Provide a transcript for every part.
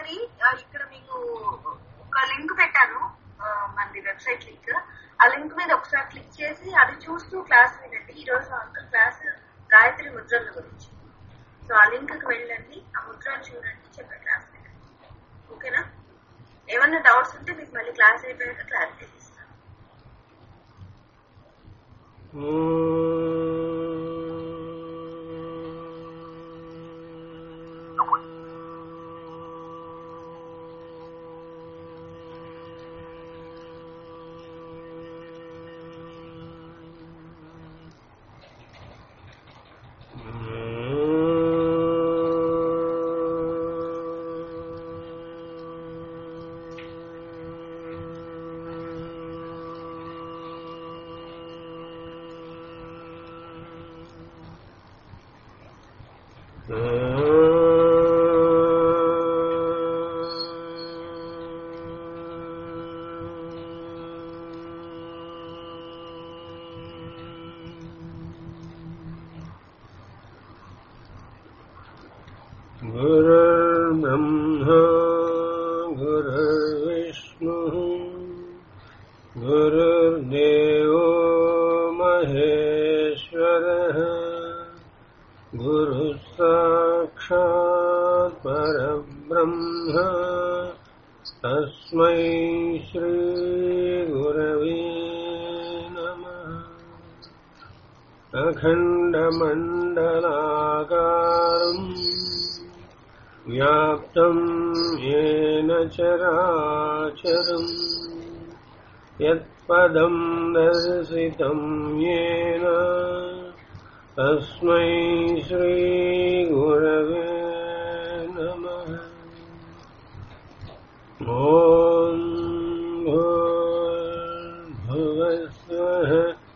ఒకసారి ఆ, ఇక్కడ మీకు ఒక లింక్ పెట్టాను ఆ, మనది వెబ్సైట్ లింక్ ఆ లింక్ మీద ఒకసారి క్లిక్ చేసి అది చూస్తూ క్లాస్ వినండి ఈ రోజు అంకుల్ క్లాస్ గాయత్రి ముద్రల గురించి సో ఆ లింక్ కి వెళ్ళండి ఆ ముద్రలు చూడండి చెప్పే క్లాస్ వినండి ఓకేనా ఏమన్నా డౌట్స్ ఉంటే మీకు మళ్ళీ క్లాస్ అయిపోయాక క్లారిఫై చేస్తాను गुरुर्ब्रह्मा गुरुर्विष्णुः गुरुर्देवो महेश्वरः गुरुः साक्षात् परब्रह्म तस्मै श्रीगुरवे नमः अखण्डमण्डलाकारम् व्याप्तम् येन चराचरम् यत्पदम् दर्शितम् येन तस्मै श्रीगुरवे नमः ॐ भूर्भुवस्वः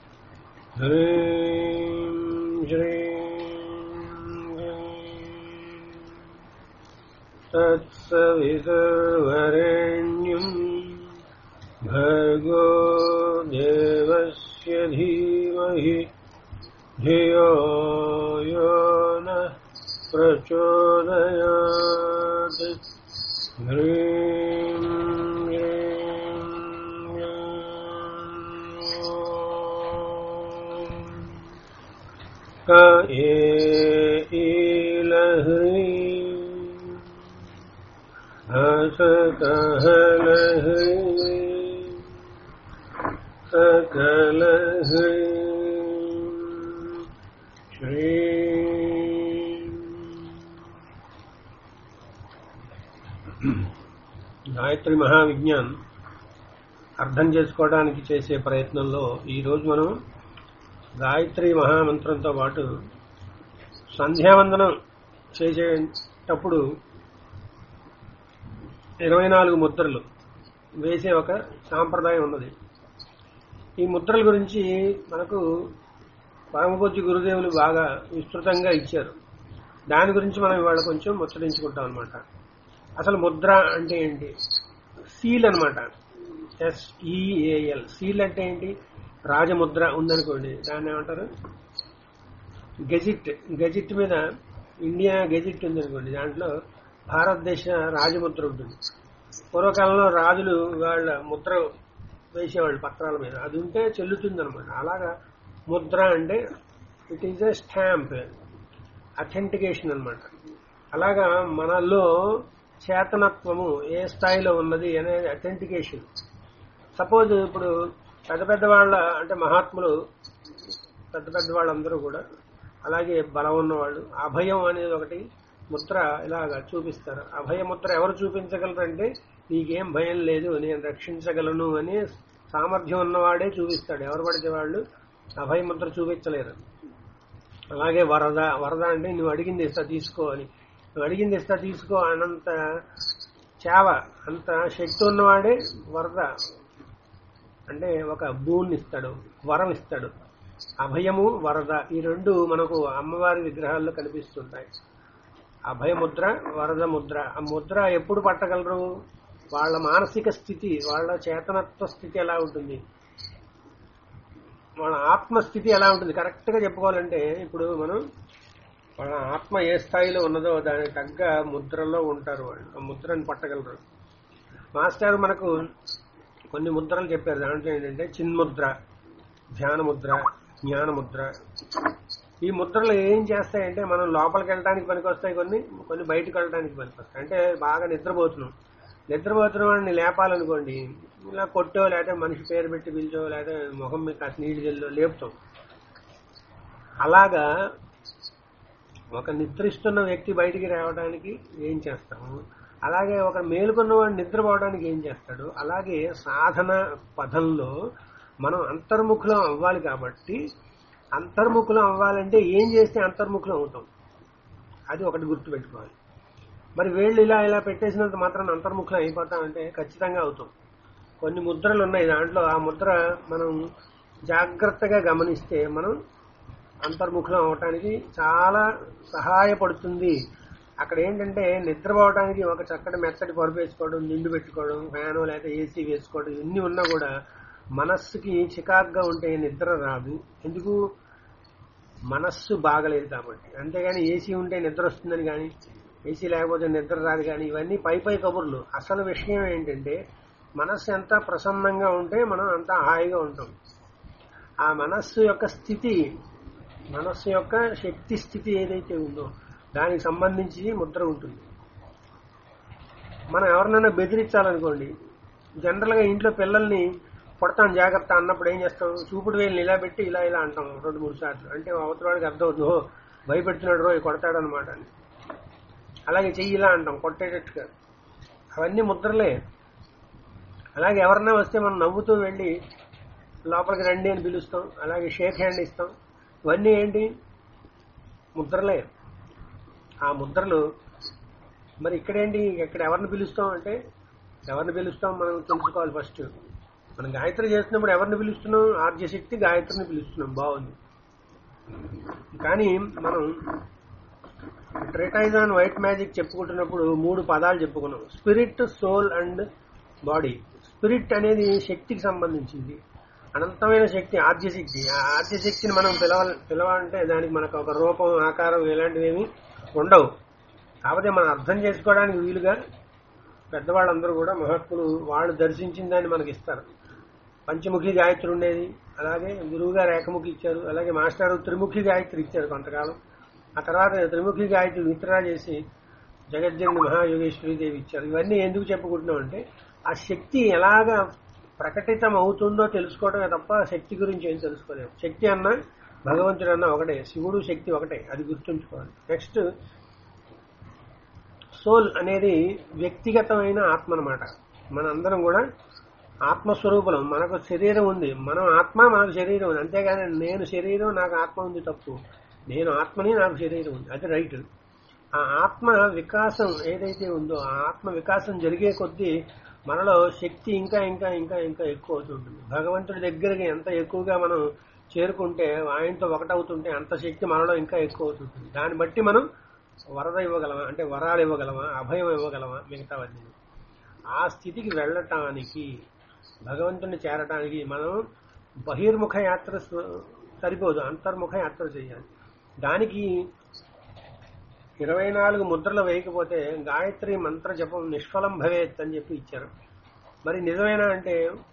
ह्रीं श्रीं तत्सवितुर्वरेण्यम् भर्गो देवस्य धीमहि धियो यो नः प्रचोदयात् ह्रीं ह्रीं क ये ईलह्री हस कहलह्री सकलह्री श्री గాయత్రి మహావిజ్ఞాన్ అర్థం చేసుకోవడానికి చేసే ప్రయత్నంలో ఈరోజు మనం గాయత్రి మహామంత్రంతో పాటు సంధ్యావందనం చేసేటప్పుడు ఇరవై నాలుగు ముద్రలు వేసే ఒక సాంప్రదాయం ఉన్నది ఈ ముద్రల గురించి మనకు పరమపూజ్య గురుదేవులు బాగా విస్తృతంగా ఇచ్చారు దాని గురించి మనం ఇవాళ కొంచెం ముచ్చటించుకుంటాం అనమాట అసలు ముద్ర అంటే ఏంటి సీల్ అనమాట ఎస్ఈఏఎల్ సీల్ అంటే ఏంటి రాజముద్ర ఉందనుకోండి దాన్ని ఏమంటారు గెజిట్ గెజిట్ మీద ఇండియా గెజిట్ ఉందనుకోండి దాంట్లో భారతదేశ రాజముద్ర ఉంటుంది పూర్వకాలంలో రాజులు వాళ్ళ ముద్ర వేసేవాళ్ళు పత్రాల మీద అది ఉంటే చెల్లుతుంది అనమాట అలాగా ముద్ర అంటే it is a stamp authentication అనమాట అలాగా మనలో చేతనత్వము ఏ స్థాయిలో ఉన్నది అనేది అథెంటికేషన్ సపోజ్ ఇప్పుడు పెద్ద పెద్ద వాళ్ళ అంటే మహాత్ములు పెద్ద పెద్ద వాళ్ళందరూ కూడా అలాగే బలం ఉన్నవాళ్ళు అభయం అనేది ఒకటి ముద్ర ఇలాగా చూపిస్తారు అభయ ముద్ర ఎవరు చూపించగలరు అంటే నీకేం భయం లేదు నేను రక్షించగలను అని సామర్థ్యం ఉన్నవాడే చూపిస్తాడు ఎవరు పడితే వాళ్ళు అభయ ముద్ర చూపించలేరు అలాగే వరద వరద అంటే నువ్వు అడిగింది ఇస్తా తీసుకో అని నువ్వు అడిగింది ఇస్తా తీసుకో అనంత చేవ అంత శక్తి ఉన్నవాడే వరద అంటే ఒక బూన్ ఇస్తాడు వరం ఇస్తాడు అభయము వరద ఈ రెండు మనకు అమ్మవారి విగ్రహాల్లో కనిపిస్తుంటాయి అభయ ముద్ర వరద ముద్ర ఆ ముద్ర ఎప్పుడు పట్టగలరు వాళ్ళ మానసిక స్థితి వాళ్ళ చేతనత్వ స్థితి ఎలా ఉంటుంది వాళ్ళ ఆత్మస్థితి ఎలా ఉంటుంది కరెక్ట్ గా చెప్పుకోవాలంటే ఇప్పుడు మనం వాళ్ళ ఆత్మ ఏ స్థాయిలో ఉన్నదో దానికి తగ్గ ముద్రలో ఉంటారు వాళ్ళు ఆ ముద్రని పట్టగలరు మాస్టర్ మనకు కొన్ని ముద్రలు చెప్పారు దాంట్లో ఏంటంటే చిన్ముద్ర ధ్యాన ముద్ర జ్ఞాన ముద్ర ఈ ముద్రలు ఏం చేస్తాయంటే మనం లోపలికి వెళ్ళడానికి పనికొస్తాయి కొన్ని కొన్ని బయటకు వెళ్ళడానికి పనికొస్తాయి అంటే బాగా నిద్రపోతున్నాం నిద్రపోతున్న వాడిని లేపాలనుకోండి ఇలా కొట్టో లేకపోతే మనిషి పేరు పెట్టి పిలిచో లేకపోతే ముఖం మీద కాస్త నీళ్ళు జల్లో లేపుతాం అలాగా ఒక నిద్రిస్తున్న వ్యక్తి బయటికి రావడానికి ఏం చేస్తాము అలాగే ఒక మేలుకున్నవాడు నిద్రపోవడానికి ఏం చేస్తాడు అలాగే సాధన పదంలో మనం అంతర్ముఖులం అవ్వాలి కాబట్టి అంతర్ముఖులం అవ్వాలంటే ఏం చేస్తే అంతర్ముఖులం అవుతాం అది ఒకటి గుర్తుపెట్టుకోవాలి మరి వేళ్ళు ఇలా ఇలా పెట్టేసినంత మాత్రం అంతర్ముఖులం అయిపోతామంటే ఖచ్చితంగా అవుతాం కొన్ని ముద్రలు ఉన్నాయి దాంట్లో ఆ ముద్ర మనం జాగ్రత్తగా గమనిస్తే మనం అంతర్ముఖులం అవటానికి చాలా సహాయపడుతుంది అక్కడ ఏంటంటే నిద్రపోవడానికి ఒక చక్కటి మెత్తటి పరుపు వేసుకోవడం నిండు పెట్టుకోవడం ఫ్యాను లేకపోతే ఏసీ వేసుకోవడం ఇవన్నీ ఉన్నా కూడా మనస్సుకి చికాగ్గా ఉంటే నిద్ర రాదు ఎందుకు మనస్సు బాగలేదు కాబట్టి అంతేగాని ఏసీ ఉంటే నిద్ర వస్తుందని కానీ ఏసీ లేకపోతే నిద్ర రాదు కానీ ఇవన్నీ పై పై కబుర్లు అసలు విషయం ఏంటంటే మనస్సు ఎంత ప్రసన్నంగా ఉంటే మనం అంత హాయిగా ఉంటాం ఆ మనస్సు యొక్క స్థితి మనస్సు యొక్క శక్తి స్థితి ఏదైతే ఉందో దానికి సంబంధించి ముద్ర ఉంటుంది మనం ఎవరినైనా బెదిరించాలనుకోండి జనరల్ గా ఇంట్లో పిల్లల్ని కొడతాం జాగ్రత్త అన్నప్పుడు ఏం చేస్తాం చూపుడు వేలు ఇలా పెట్టి ఇలా ఇలా అంటాం రెండు మూడు సార్లు అంటే అవతలవాడికి అర్థమవుతుంది ఓ భయపెడుతున్నాడు రోజు కొడతాడు అనమాట అని అలాగే చెయ్యి ఇలా అంటాం కొట్టేటట్టుగా అవన్నీ ముద్రలే అలాగే ఎవరన్నా వస్తే మనం నవ్వుతూ వెళ్ళి లోపలికి రండి అని పిలుస్తాం అలాగే షేక్ హ్యాండ్ ఇస్తాం ఇవన్నీ ఏంటి ముద్రలే ఆ ముద్రలు మరి ఇక్కడేంటి ఇక్కడ ఎవరిని పిలుస్తాం అంటే ఎవరిని పిలుస్తాం మనం తెలుసుకోవాలి ఫస్ట్ మనం గాయత్రి చేస్తున్నప్పుడు ఎవరిని పిలుస్తున్నాం ఆర్జశక్తి గాయత్రిని పిలుస్తున్నాం బాగుంది కానీ మనం ట్రెటైజ్ ఆన్ వైట్ మ్యాజిక్ చెప్పుకుంటున్నప్పుడు మూడు పదాలు చెప్పుకున్నాం spirit soul and body spirit అనేది శక్తికి సంబంధించింది అనంతమైన శక్తి ఆద్యశక్తి ఆ ఆద్యశక్తిని మనం పిలవ పిలవాలంటే దానికి మనకు ఒక రూపం ఆకారం ఇలాంటివి ఏమి ఉండవు కాకపోతే మనం అర్థం చేసుకోవడానికి వీలుగా పెద్దవాళ్ళందరూ కూడా మహాత్ములు వాళ్ళు దర్శించిన దాన్ని మనకి ఇస్తారు పంచముఖి గాయత్రి ఉండేది అలాగే గురువు గారు ఏకముఖి ఇచ్చారు అలాగే మాస్టర్ త్రిముఖి గాయత్రి ఇచ్చారు కొంతకాలం ఆ తర్వాత త్రిముఖి గాయత్రి విత్డ్రా చేసి జగజ్జనుడి మహాయోగేశ్వరి దేవి ఇచ్చారు ఇవన్నీ ఎందుకు చెప్పుకుంటున్నాం అంటే ఆ శక్తి ఎలాగ ప్రకటితం అవుతుందో తెలుసుకోవడమే తప్ప శక్తి గురించి ఏం తెలుసుకోలేము శక్తి అన్న భగవంతుడు అన్న ఒకటే శివుడు శక్తి ఒకటే అది గుర్తుంచుకోవాలి నెక్స్ట్ సోల్ అనేది వ్యక్తిగతమైన ఆత్మ అనమాట మనందరం కూడా ఆత్మస్వరూపులం మనకు శరీరం ఉంది మనం ఆత్మ మనకు శరీరం ఉంది అంతేగాని నేను శరీరం నాకు ఆత్మ ఉంది తప్పు నేను ఆత్మని నాకు శరీరం ఉంది అది రైట్ ఆ ఆత్మ వికాసం ఏదైతే ఉందో ఆ ఆత్మ వికాసం జరిగే కొద్దీ మనలో శక్తి ఇంకా ఇంకా ఇంకా ఇంకా ఎక్కువ అవుతుంటుంది భగవంతుడి దగ్గరికి ఎంత ఎక్కువగా మనం చేరుకుంటే ఆయనతో ఒకటవుతుంటే అంత శక్తి మనలో ఇంకా ఎక్కువ అవుతుంటుంది దాన్ని బట్టి మనం వరద ఇవ్వగలమా అంటే వరాలు ఇవ్వగలమా అభయం ఇవ్వగలమా మిగతావన్నీ ఆ స్థితికి వెళ్ళటానికి భగవంతుని చేరటానికి మనం బహిర్ముఖ యాత్ర స- సరిపోదు అంతర్ముఖ యాత్ర చేయాలి దానికి ఇరవై నాలుగు ముద్రలు వేయకపోతే గాయత్రి మంత్ర జపం నిష్ఫలం భవేత్ అని చెప్పి ఇచ్చారు మరి నిజమేనా అంటే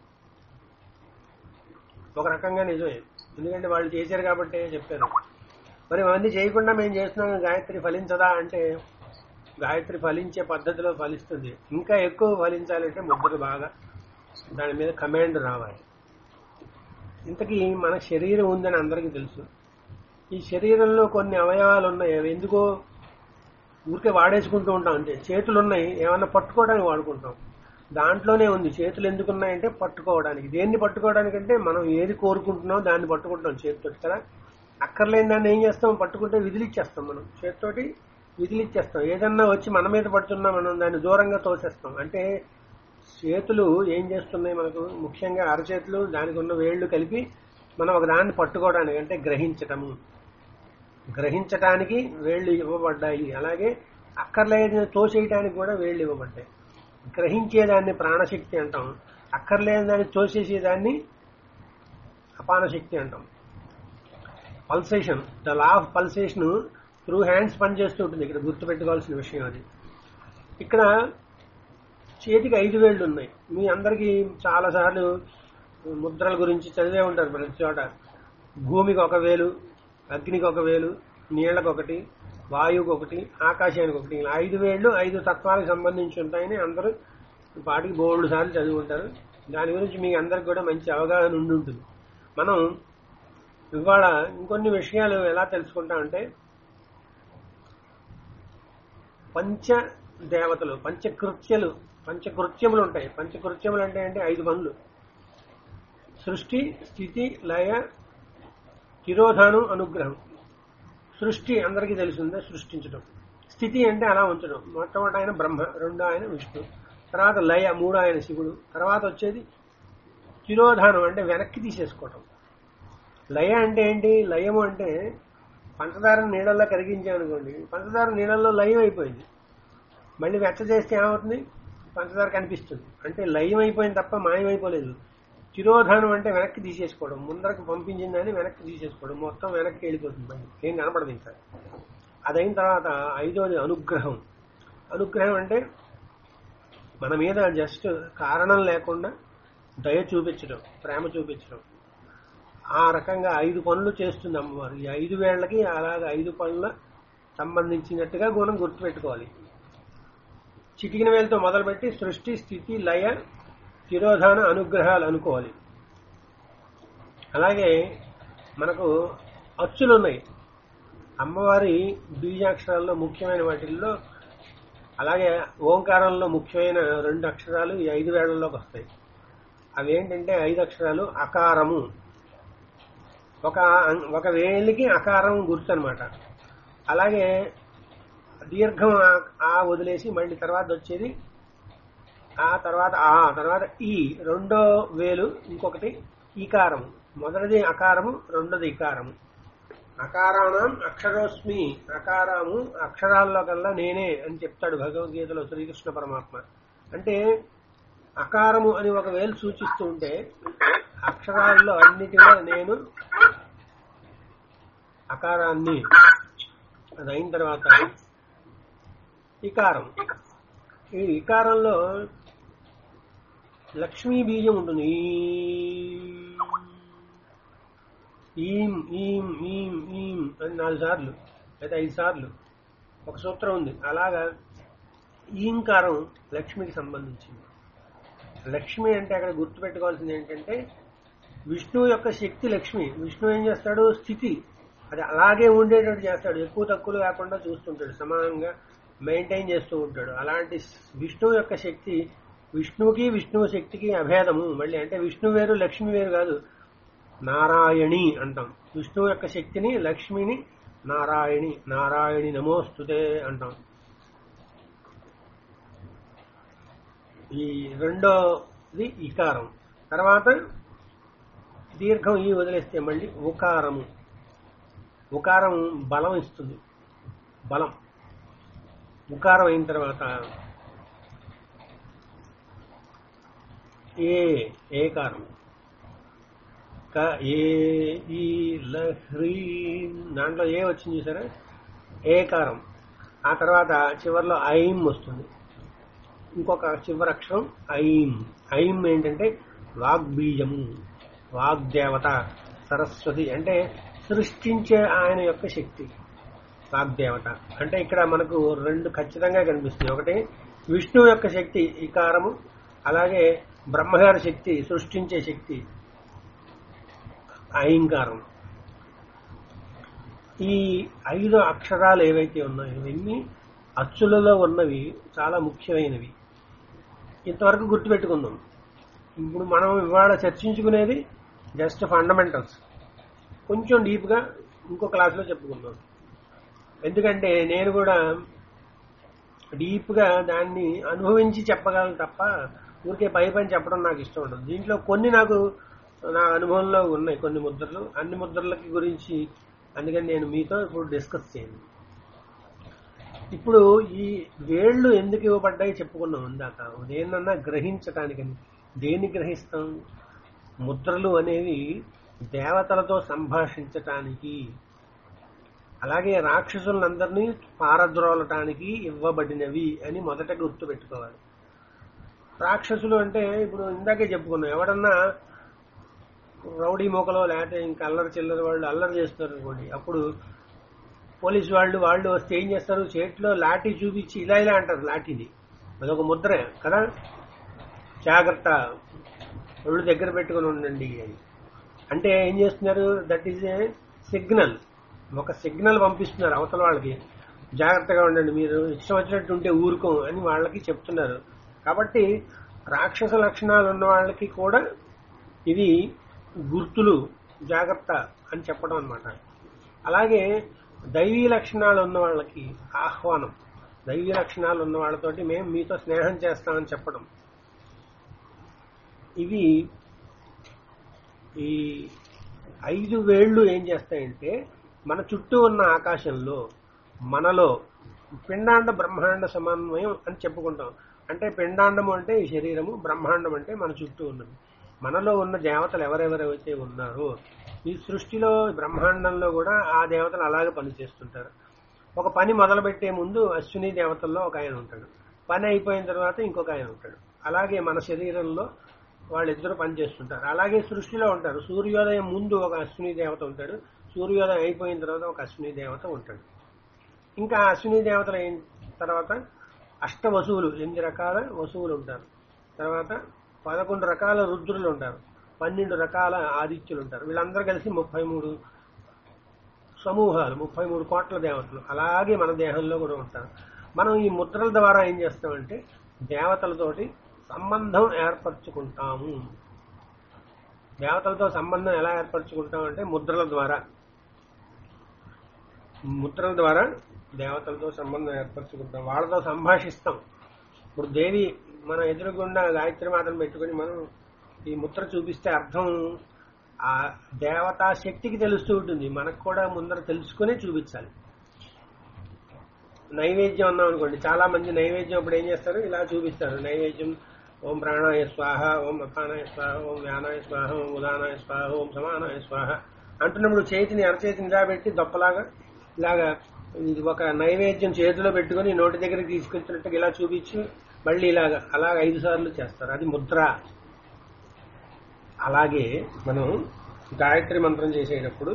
ఒక రకంగా నిజమే ఎందుకంటే వాళ్ళు చేశారు కాబట్టి చెప్పారు మరి అవన్నీ చేయకుండా మేము చేస్తున్నాం గాయత్రి ఫలించదా అంటే గాయత్రి ఫలించే పద్ధతిలో ఫలిస్తుంది ఇంకా ఎక్కువ ఫలించాలంటే ముద్రలు బాగా దాని మీద కమాండ్ రావాలి ఇంతకీ మన శరీరం ఉందని అందరికీ తెలుసు ఈ శరీరంలో కొన్ని అవయవాలు ఉన్నాయి అవి ఎందుకో ఊరికే వాడేసుకుంటూ ఉంటాం అంతే చేతులు ఉన్నాయి ఏమన్నా పట్టుకోవడానికి వాడుకుంటాం దాంట్లోనే ఉంది చేతులు ఎందుకు ఉన్నాయంటే పట్టుకోవడానికి దేన్ని పట్టుకోవడానికి అంటే మనం ఏది కోరుకుంటున్నామో దాన్ని పట్టుకుంటాం చేతితో కదా అక్కర్లేని దాన్ని ఏం చేస్తాం పట్టుకుంటే విదిలిచ్చేస్తాం మనం చేతితోటి విదిలిచ్చేస్తాం ఏదన్నా వచ్చి మన మీద పడుతున్నా మనం దాన్ని దూరంగా తోసేస్తాం అంటే చేతులు ఏం చేస్తున్నాయి మనకు ముఖ్యంగా అరచేతులు దానికి ఉన్న వేళ్లు కలిపి మనం ఒక దాన్ని పట్టుకోవడానికి అంటే గ్రహించటము గ్రహించటానికి వేళ్లు ఇవ్వబడ్డాయి అలాగే అక్కర్లేని తోసేయటానికి కూడా వేళ్లు ఇవ్వబడ్డాయి గ్రహించేదాన్ని ప్రాణశక్తి అంటాం అక్కర్లేని దాన్ని తోసేసేదాన్ని అపానశక్తి అంటాం pulsation the law of pulsation through hands పనిచేస్తూ ఉంటుంది ఇక్కడ గుర్తుపెట్టుకోవాల్సిన విషయం అది ఇక్కడ చేతికి ఐదు వేళ్ళు ఉన్నాయి మీ అందరికీ చాలా సార్లు ముద్రల గురించి చదివే ఉంటారు ప్రతి చోట భూమికి ఒక వేలు అగ్నికి ఒక వేలు నీళ్లకు ఒకటి వాయువుకి ఒకటి ఆకాశానికి ఒకటి ఇలా ఐదు వేళ్ళు ఐదు తత్వాలకు సంబంధించి ఉంటాయని అందరూ పాటికి బోల్డ్ సార్లు చదివి ఉంటారు దాని గురించి మీకు అందరికి కూడా మంచి అవగాహన ఉండి ఉంటుంది మనం ఇవాళ ఇంకొన్ని విషయాలు ఎలా తెలుసుకుంటామంటే పంచ దేవతలు పంచకృత్యలు పంచకృత్యములు ఉంటాయి పంచకృత్యములు అంటే అంటే ఐదు పనులు సృష్టి స్థితి లయ తిరోధానం అనుగ్రహం సృష్టి అందరికీ తెలిసిందే సృష్టించడం స్థితి అంటే అలా ఉంచడం మొట్టమొదటి ఆయన బ్రహ్మ రెండో ఆయన విష్ణు తర్వాత లయ మూడో ఆయన శివుడు తర్వాత వచ్చేది తిరోధానం అంటే వెనక్కి తీసేసుకోవటం లయ అంటే ఏంటి లయము అంటే పంచదార నీళ్ళల్లో కరిగించామనుకోండి పంచదార నీళ్ళల్లో లయం అయిపోయింది మళ్ళీ వెచ్చ చేస్తే ఏమవుతుంది పంచదార కనిపిస్తుంది అంటే లయం అయిపోయింది తప్ప మాయమైపోలేదు తిరోధానం అంటే వెనక్కి తీసేసుకోవడం ముందరకు పంపించిందని వెనక్కి తీసేసుకోవడం మొత్తం వెనక్కి వెళ్ళిపోతుంది మళ్ళీ ఏం కనపడదు ఇంకా అదైన తర్వాత ఐదోది అనుగ్రహం అనుగ్రహం అంటే మన మీద జస్ట్ కారణం లేకుండా దయ చూపించడం ప్రేమ చూపించడం ఆ రకంగా ఐదు పనులు చేస్తుంది అమ్మవారు ఈ ఐదు వేళ్లకి అలాగే ఐదు పనుల సంబంధించినట్టుగా గుణం గుర్తుపెట్టుకోవాలి చిటికిన వేలతో మొదలుపెట్టి సృష్టి స్థితి లయ తిరోధాన అనుగ్రహాలు అనుకోవాలి అలాగే మనకు అచ్చులు ఉన్నాయి అమ్మవారి బీజాక్షరాల్లో ముఖ్యమైన వాటిల్లో అలాగే ఓంకారంలో ముఖ్యమైన రెండు అక్షరాలు ఈ ఐదు వేళ్లలోకి వస్తాయి అవి ఏంటంటే ఐదు అక్షరాలు అకారము ఒక ఒక వేలికి అకారం గుర్తు అనమాట అలాగే దీర్ఘం ఆ- ఆ వదిలేసి మళ్ళీ తర్వాత వచ్చేది ఆ తర్వాత ఆ తర్వాత ఈ రెండో వేలు ఇంకొకటి ఈకారము మొదటిది అకారము రెండోది ఇకారము అకారాణం అక్షరోస్మి అకారము అక్షరాల్లో కల్లా నేనే అని చెప్తాడు భగవద్గీతలో శ్రీకృష్ణ పరమాత్మ అంటే అకారము అని ఒక వేలు సూచిస్తూ ఉంటే అక్షరాల్లో అన్నిటిలో నేను అకారాన్ని అది అయిన తర్వాత ఇకారం ఈ ఇకారంలో లక్ష్మీ బీజం ఉంటుంది ఈం ఈం ఈం ఈం అని నాలుగు సార్లు లేదా ఐదు సార్లు ఒక సూత్రం ఉంది అలాగా ఈంకారం లక్ష్మికి సంబంధించింది లక్ష్మి అంటే అక్కడ గుర్తుపెట్టుకోవాల్సింది ఏంటంటే విష్ణువు యొక్క శక్తి లక్ష్మి విష్ణువు ఏం చేస్తాడు స్థితి అది అలాగే ఉండేటట్టు చేస్తాడు ఎక్కువ తక్కువలు కాకుండా చూస్తుంటాడు సమానంగా మెయింటైన్ చేస్తూ ఉంటాడు అలాంటి విష్ణువు యొక్క శక్తి విష్ణువుకి విష్ణువు శక్తికి అభేదము మళ్ళీ అంటే విష్ణు వేరు లక్ష్మి వేరు కాదు నారాయణి అంటాం విష్ణువు యొక్క శక్తిని లక్ష్మిని నారాయణి నారాయణి నమోస్తుతే అంటాం ఈ రెండోది ఇకారం తర్వాత దీర్ఘం ఈ వదిలేస్తే మళ్ళీ ఉకారము ఉకారం బలం ఇస్తుంది బలం ఉకారం అయిన తర్వాత ఏ ఏకారం క ఏ ఈ ల హ్రీం దాంట్లో ఏ వచ్చింది చూసారా ఏకారం ఆ తర్వాత చివరిలో ఐం వస్తుంది ఇంకొక చివరి అక్షరం ఐం ఐం ఏంటంటే వాగ్బీజము వాగ్దేవత సరస్వతి అంటే సృష్టించే ఆయన యొక్క శక్తి వాగ్దేవత అంటే ఇక్కడ మనకు రెండు ఖచ్చితంగా కనిపిస్తుంది ఒకటి విష్ణువు యొక్క శక్తి ఇకారము అలాగే బ్రహ్మగారి శక్తి సృష్టించే శక్తి ఐంకారం ఈ ఐదు అక్షరాలు ఏవైతే ఉన్నాయో ఇవన్నీ అచ్చులలో ఉన్నవి చాలా ముఖ్యమైనవి ఇంతవరకు గుర్తుపెట్టుకుందాం ఇప్పుడు మనం ఇవాళ చర్చించుకునేది జస్ట్ ఫండమెంటల్స్ కొంచెం డీప్గా ఇంకో క్లాస్లో చెప్పుకుందాం ఎందుకంటే నేను కూడా డీప్గా దాన్ని అనుభవించి చెప్పగలను తప్ప ఊరికే పై పని చెప్పడం నాకు ఇష్టం ఉండదు దీంట్లో కొన్ని నాకు నా అనుభవంలో ఉన్నాయి కొన్ని ముద్రలు అన్ని ముద్రలకి గురించి అందుకని నేను మీతో ఇప్పుడు డిస్కస్ చేయను ఇప్పుడు ఈ వేళ్ళు ఎందుకు ఇవ్వబడ్డాయి చెప్పుకున్నాం ఇందాక దేన్నన్నా గ్రహించటానికని దేన్ని గ్రహిస్తాం ముద్రలు అనేవి దేవతలతో సంభాషించటానికి అలాగే రాక్షసులందరినీ పారద్రోలటానికి ఇవ్వబడినవి అని మొదట గుర్తు పెట్టుకోవాలి రాక్షసులు అంటే ఇప్పుడు ఇందాకే చెప్పుకున్నాం ఎవడన్నా రౌడీ మూకలో లేకపోతే ఇంకా అల్లరి చిల్లర వాళ్ళు అల్లరి చేస్తారు అనుకోండి అప్పుడు పోలీసు వాళ్ళు వాళ్ళు వస్తే ఏం చేస్తారు చేతిలో లాఠీ చూపించి ఇలా ఇలా అంటారు లాఠీని అదొక ముద్ర కదా జాగ్రత్త ఒళ్ళు దగ్గర పెట్టుకుని ఉండండి అని అంటే ఏం చేస్తున్నారు దట్ ఈజ్ ఏ సిగ్నల్ ఒక సిగ్నల్ పంపిస్తున్నారు అవతల వాళ్ళకి జాగ్రత్తగా ఉండండి మీరు ఇష్టం వచ్చినట్టు ఉంటే ఊరుకోం అని వాళ్ళకి చెప్తున్నారు కాబట్టి రాక్షస లక్షణాలు ఉన్న వాళ్ళకి కూడా ఇది గుర్తులు జాగ్రత్త అని చెప్పడం అన్నమాట అలాగే దైవీ లక్షణాలు ఉన్న వాళ్ళకి ఆహ్వానం దైవీ లక్షణాలు ఉన్న వాళ్ళతోటి మేము మీతో స్నేహం చేస్తామని చెప్పడం ఇవి ఈ ఐదు వేళ్లు ఏం చేస్తాయంటే మన చుట్టూ ఉన్న ఆకాశంలో మనలో పిండాండ బ్రహ్మాండ సమన్వయం అని చెప్పుకుంటాం అంటే పిండాండము అంటే ఈ శరీరము బ్రహ్మాండం అంటే మన చుట్టూ ఉన్నది మనలో ఉన్న దేవతలు ఎవరెవరైతే ఉన్నారో ఈ సృష్టిలో బ్రహ్మాండంలో కూడా ఆ దేవతలు అలాగే పనిచేస్తుంటారు ఒక పని మొదలుపెట్టే ముందు అశ్విని దేవతల్లో ఒక ఆయన ఉంటాడు పని అయిపోయిన తర్వాత ఇంకొక ఆయన ఉంటాడు అలాగే మన శరీరంలో వాళ్ళిద్దరూ పనిచేస్తుంటారు అలాగే సృష్టిలో ఉంటారు సూర్యోదయం ముందు ఒక అశ్విని దేవత ఉంటాడు సూర్యోదయం అయిపోయిన తర్వాత ఒక అశ్విని దేవత ఉంటాడు ఇంకా ఆ అశ్విని దేవతల అయిన తర్వాత అష్ట వసువులు ఎనిమిది రకాల వసువులు ఉంటారు తర్వాత పదకొండు రకాల రుద్రులు ఉంటారు పన్నెండు రకాల ఆదిత్యులు ఉంటారు వీళ్ళందరూ కలిసి ముప్పై మూడు సమూహాలు ముప్పై మూడు కోట్ల దేవతలు అలాగే మన దేహంలో కూడా ఉంటారు మనం ఈ ముద్రల ద్వారా ఏం చేస్తామంటే దేవతలతోటి సంబంధం ఏర్పరచుకుంటాము దేవతలతో సంబంధం ఎలా ఏర్పరచుకుంటామంటే ముద్రల ద్వారా ముద్రల ద్వారా దేవతలతో సంబంధం ఏర్పరచుకుంటాం వాళ్ళతో సంభాషిస్తాం ఇప్పుడు దేవి మన ఎదురుగుండా గాయత్రి మాతను పెట్టుకుని మనం ఈ ముద్ర చూపిస్తే అర్థం ఆ దేవతా శక్తికి తెలుస్తూ ఉంటుంది మనకు కూడా ముందర తెలుసుకునే చూపించాలి నైవేద్యం అన్నాం అనుకోండి చాలా మంది నైవేద్యం అప్పుడు ఏం చేస్తారు ఇలా చూపిస్తారు నైవేద్యం ఓం ప్రాణాయ స్వాహ ఓం అపానాయ స్వాహ ఓం వ్యానాయ స్వాహ ఓం ఉదానాయ స్వాహ ఓం సమానాయ స్వాహ అంటున్నప్పుడు చేతిని అరచేతిని ఇలా పెట్టి దొప్పలాగా ఇలాగా ఇది ఒక నైవేద్యం చేతిలో పెట్టుకుని నోటి దగ్గరికి తీసుకొచ్చినట్టుగా ఇలా చూపించి మళ్ళీ ఇలాగా అలాగ ఐదు సార్లు చేస్తారు అది ముద్ర అలాగే మనం గాయత్రి మంత్రం చేసేటప్పుడు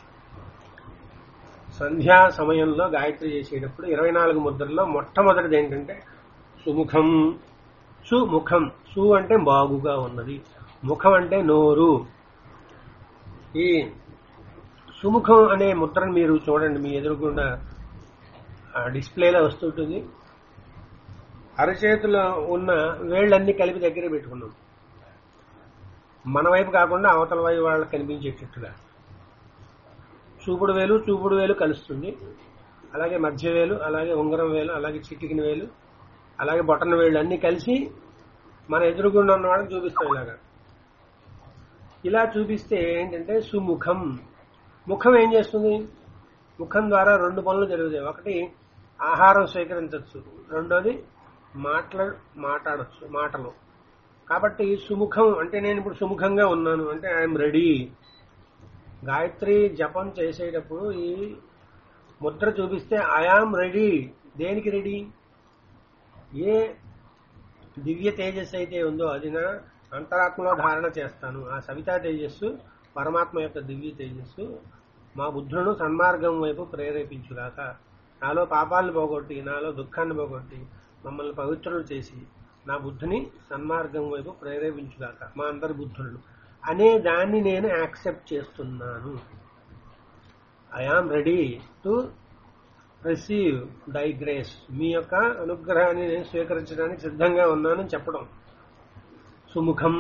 సంధ్యా సమయంలో గాయత్రి చేసేటప్పుడు ఇరవై నాలుగు ముద్రల్లో మొట్టమొదటిది ఏంటంటే సుముఖం సుముఖం సు అంటే బాగుగా ఉన్నది ముఖం అంటే నోరు ఈ సుముఖం అనే ముద్రను మీరు చూడండి మీ ఎదురుగుండా ఆ డిస్ప్లేలో వస్తుంటుంది అరచేతిలో ఉన్న వేళ్ళన్నీ కలిపి దగ్గర పెట్టుకున్నాం మన వైపు కాకుండా అవతల వైపు వాళ్ళకి కనిపించేటట్టుగా చూపుడు వేలు చూపుడు వేలు కలుస్తుంది అలాగే మధ్య వేలు అలాగే ఉంగరం వేలు అలాగే చిటికిన వేలు అలాగే బొటన వేళ్ళు అన్ని కలిసి మన ఎదురుగుండా ఉన్న వాళ్ళకి చూపిస్తాం ఇలాగా ఇలా చూపిస్తే ఏంటంటే సుముఖం ముఖం ఏం చేస్తుంది ముఖం ద్వారా రెండు పనులు జరుగుతాయి ఒకటి ఆహారం స్వీకరించవచ్చు రెండోది మాట్లా మాట్లాడచ్చు మాటలు కాబట్టి సుముఖం అంటే నేను ఇప్పుడు సుముఖంగా ఉన్నాను అంటే ఐఎమ్ రెడీ గాయత్రి జపం చేసేటప్పుడు ఈ ముద్ర చూపిస్తే ఐఆమ్ రెడీ దేనికి రెడీ ఏ దివ్య తేజస్సు అయితే ఉందో అది నా అంతరాత్మలో ధారణ చేస్తాను ఆ సవితా తేజస్సు పరమాత్మ యొక్క దివ్య తేజస్సు మా బుద్ధులను సన్మార్గం వైపు ప్రేరేపించుగాక నాలో పాపాలను పోగొట్టి నాలో దుఃఖాన్ని పోగొట్టి మమ్మల్ని పవిత్రులు చేసి నా బుద్ధిని సన్మార్గం వైపు ప్రేరేపించుగాక మా అందరి బుద్ధులను అనే దాన్ని నేను యాక్సెప్ట్ చేస్తున్నాను I am ready to receive thy grace మీ యొక్క అనుగ్రహాన్ని నేను స్వీకరించడానికి సిద్ధంగా ఉన్నానని చెప్పడం సుముఖం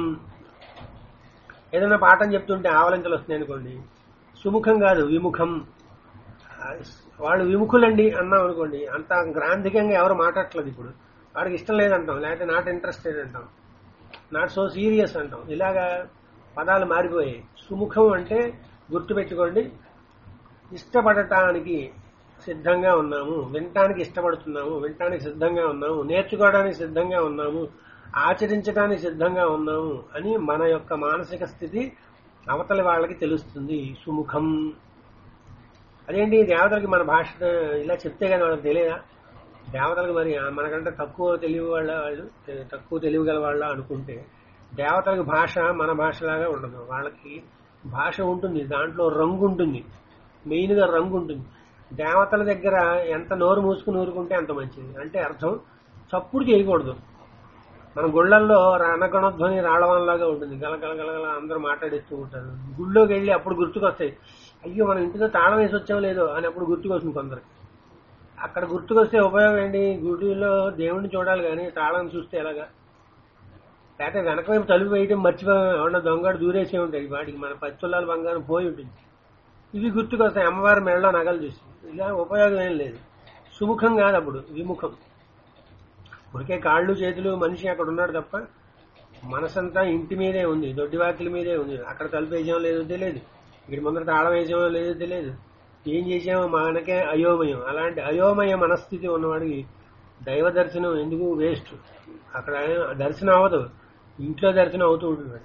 ఏదైనా పాఠం చెప్తుంటే ఆవలింతలు వస్తున్నాయి అనుకోండి సుముఖం కాదు విముఖం వాళ్ళు విముఖులండి అన్నాం అనుకోండి అంత గ్రాంధికంగా ఎవరు మాట్లాడట్లేదు ఇప్పుడు వాడికి ఇష్టం లేదంటాం లేకపోతే నాట్ ఇంట్రెస్టెడ్ అంటాం నాట్ సో సీరియస్ అంటాం ఇలాగా పదాలు మారిపోయాయి సుముఖం అంటే గుర్తుపెట్టుకోండి ఇష్టపడటానికి సిద్ధంగా ఉన్నాము వినటానికి ఇష్టపడుతున్నాము వినటానికి సిద్ధంగా ఉన్నాము నేర్చుకోవడానికి సిద్ధంగా ఉన్నాము ఆచరించడానికి సిద్ధంగా ఉన్నాము అని మన యొక్క మానసిక స్థితి అవతలి వాళ్ళకి తెలుస్తుంది సుముఖం అదేంటి దేవతలకి మన భాష ఇలా చెప్తే కదా వాళ్ళకి తెలియదా దేవతలకు మరి ఆ మనకంటే తక్కువ తెలివి వాళ్ళ వాళ్ళు ఏ, తక్కువ తెలివి గల వాళ్ళ అనుకుంటే దేవతలకు భాష మన భాషలాగా ఉండదు వాళ్ళకి భాష ఉంటుంది దాంట్లో రంగు ఉంటుంది మెయిన్ గా రంగు ఉంటుంది దేవతల దగ్గర ఎంత నోరు మూసుకుని ఊరుకుంటే అంత మంచిది అంటే అర్థం చప్పుడు చేయకూడదు మన గుళ్ళల్లో రణగణధ్వని రాళవనలాగా ఉంటుంది గలగల గలగల అందరూ మాట్లాడిస్తూ ఉంటారు గుళ్ళోకి వెళ్ళి అప్పుడు గుర్తుకొస్తాయి అయ్యో మనం ఇంటితో తాళం వేసి వచ్చాం లేదో అని అప్పుడు గుర్తుకొస్తుంది కొందరికి అక్కడ గుర్తుకొస్తే ఉపయోగం ఏంటి గుడిలో దేవుణ్ణి చూడాలి కానీ తాళం చూస్తే ఎలాగా లేకపోతే వెనక వైపు తలుపు వేయటం మర్చిపోయి ఎవరన్నా దొంగడు దూరేసే ఉంటాయి వాటికి మన పచ్చుల్లాల బంగారం పోయి ఉంటుంది ఇవి గుర్తుకొస్తాయి అమ్మవారి మెడలో నగలు చూసి ఇలా ఉపయోగం ఏం లేదు సుముఖం కాదు అప్పుడు విముఖం ఉరికే కాళ్ళు చేతులు మనిషి అక్కడ ఉన్నాడు తప్ప మనసంతా ఇంటి మీదే ఉంది దొడ్డి వాకిలి మీదే ఉంది అక్కడ తలుపు వేసామో లేదో తెలియదు ఇక్కడ ముందర తాళం వేసామో లేదో తెలియదు ఏం చేసామో మనకే అయోమయం అలాంటి అయోమయ మనస్థితి ఉన్నవాడికి దైవ దర్శనం ఎందుకు వేస్ట్ అక్కడ దర్శనం అవ్వదు ఇంట్లో దర్శనం అవుతూ ఉంటుంది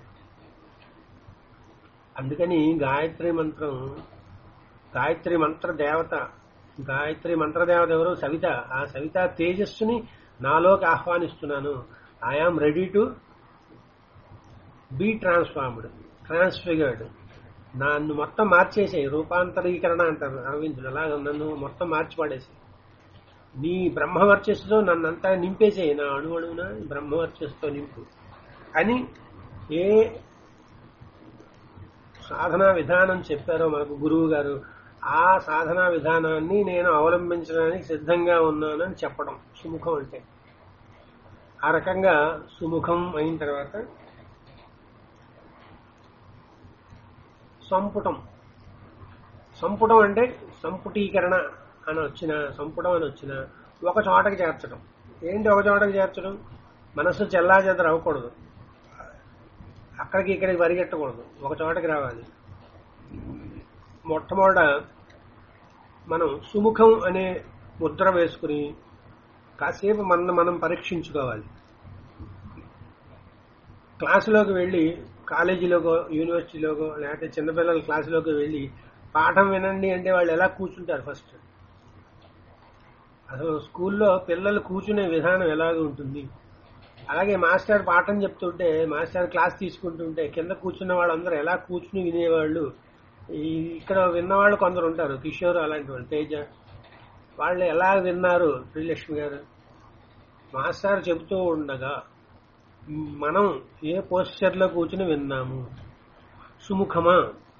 అందుకని గాయత్రి మంత్రం గాయత్రి మంత్ర దేవత గాయత్రి మంత్ర దేవత ఎవరు సవిత ఆ సవిత తేజస్సుని నాలోకి ఆహ్వానిస్తున్నాను I am ready to be transformed transfigured నన్ను మొత్తం మార్చేసాయి రూపాంతరీకరణ అంటారు అరవిందుడు అలాగ నన్ను మొత్తం మార్చి పడేసి నీ బ్రహ్మవర్చస్సుతో నన్నంతా నింపేసేయి నా అణు అణువున బ్రహ్మవర్చస్సుతో నింపు అని ఏ సాధనా విధానం చెప్పారో మనకు గురువు గారు ఆ సాధనా విధానాన్ని నేను అవలంబించడానికి సిద్ధంగా ఉన్నానని చెప్పడం సుముఖం అంటే ఆ రకంగా సుముఖం అయిన తర్వాత సంపుటం సంపుటం అంటే సంపుటీకరణ అని వచ్చిన సంపుటం అని వచ్చిన ఒక చోటకి చేర్చడం ఏంటి ఒక చోటకి చేర్చడం మనస్సు చెల్లా చెదర అవ్వకూడదు అక్కడికి ఇక్కడికి పరిగెట్టకూడదు ఒక చోటకి రావాలి మొట్టమొదట మనం సుముఖం అనే ముద్ర వేసుకుని కాసేపు మన మనం పరీక్షించుకోవాలి క్లాసులోకి వెళ్ళి కాలేజీలోకో యూనివర్సిటీలోకో లేకపోతే చిన్నపిల్లల క్లాసులోకి వెళ్ళి పాఠం వినండి అంటే వాళ్ళు ఎలా కూర్చుంటారు ఫస్ట్ అసలు స్కూల్లో పిల్లలు కూర్చునే విధానం ఎలాగ ఉంటుంది అలాగే మాస్టర్ పాఠం చెప్తుంటే మాస్టర్ క్లాస్ తీసుకుంటుంటే కింద కూర్చున్న వాళ్ళందరూ ఎలా కూర్చుని వినేవాళ్ళు ఈ ఇక్కడ విన్నవాళ్ళు కొందరు ఉంటారు కిషోర్ అలాంటి వాళ్ళు తేజ వాళ్ళు ఎలా విన్నారు శ్రీలక్ష్మి గారు మాస్టర్ చెబుతూ ఉండగా మనం ఏ పోస్చర్లో కూర్చుని విన్నాము సుముఖమా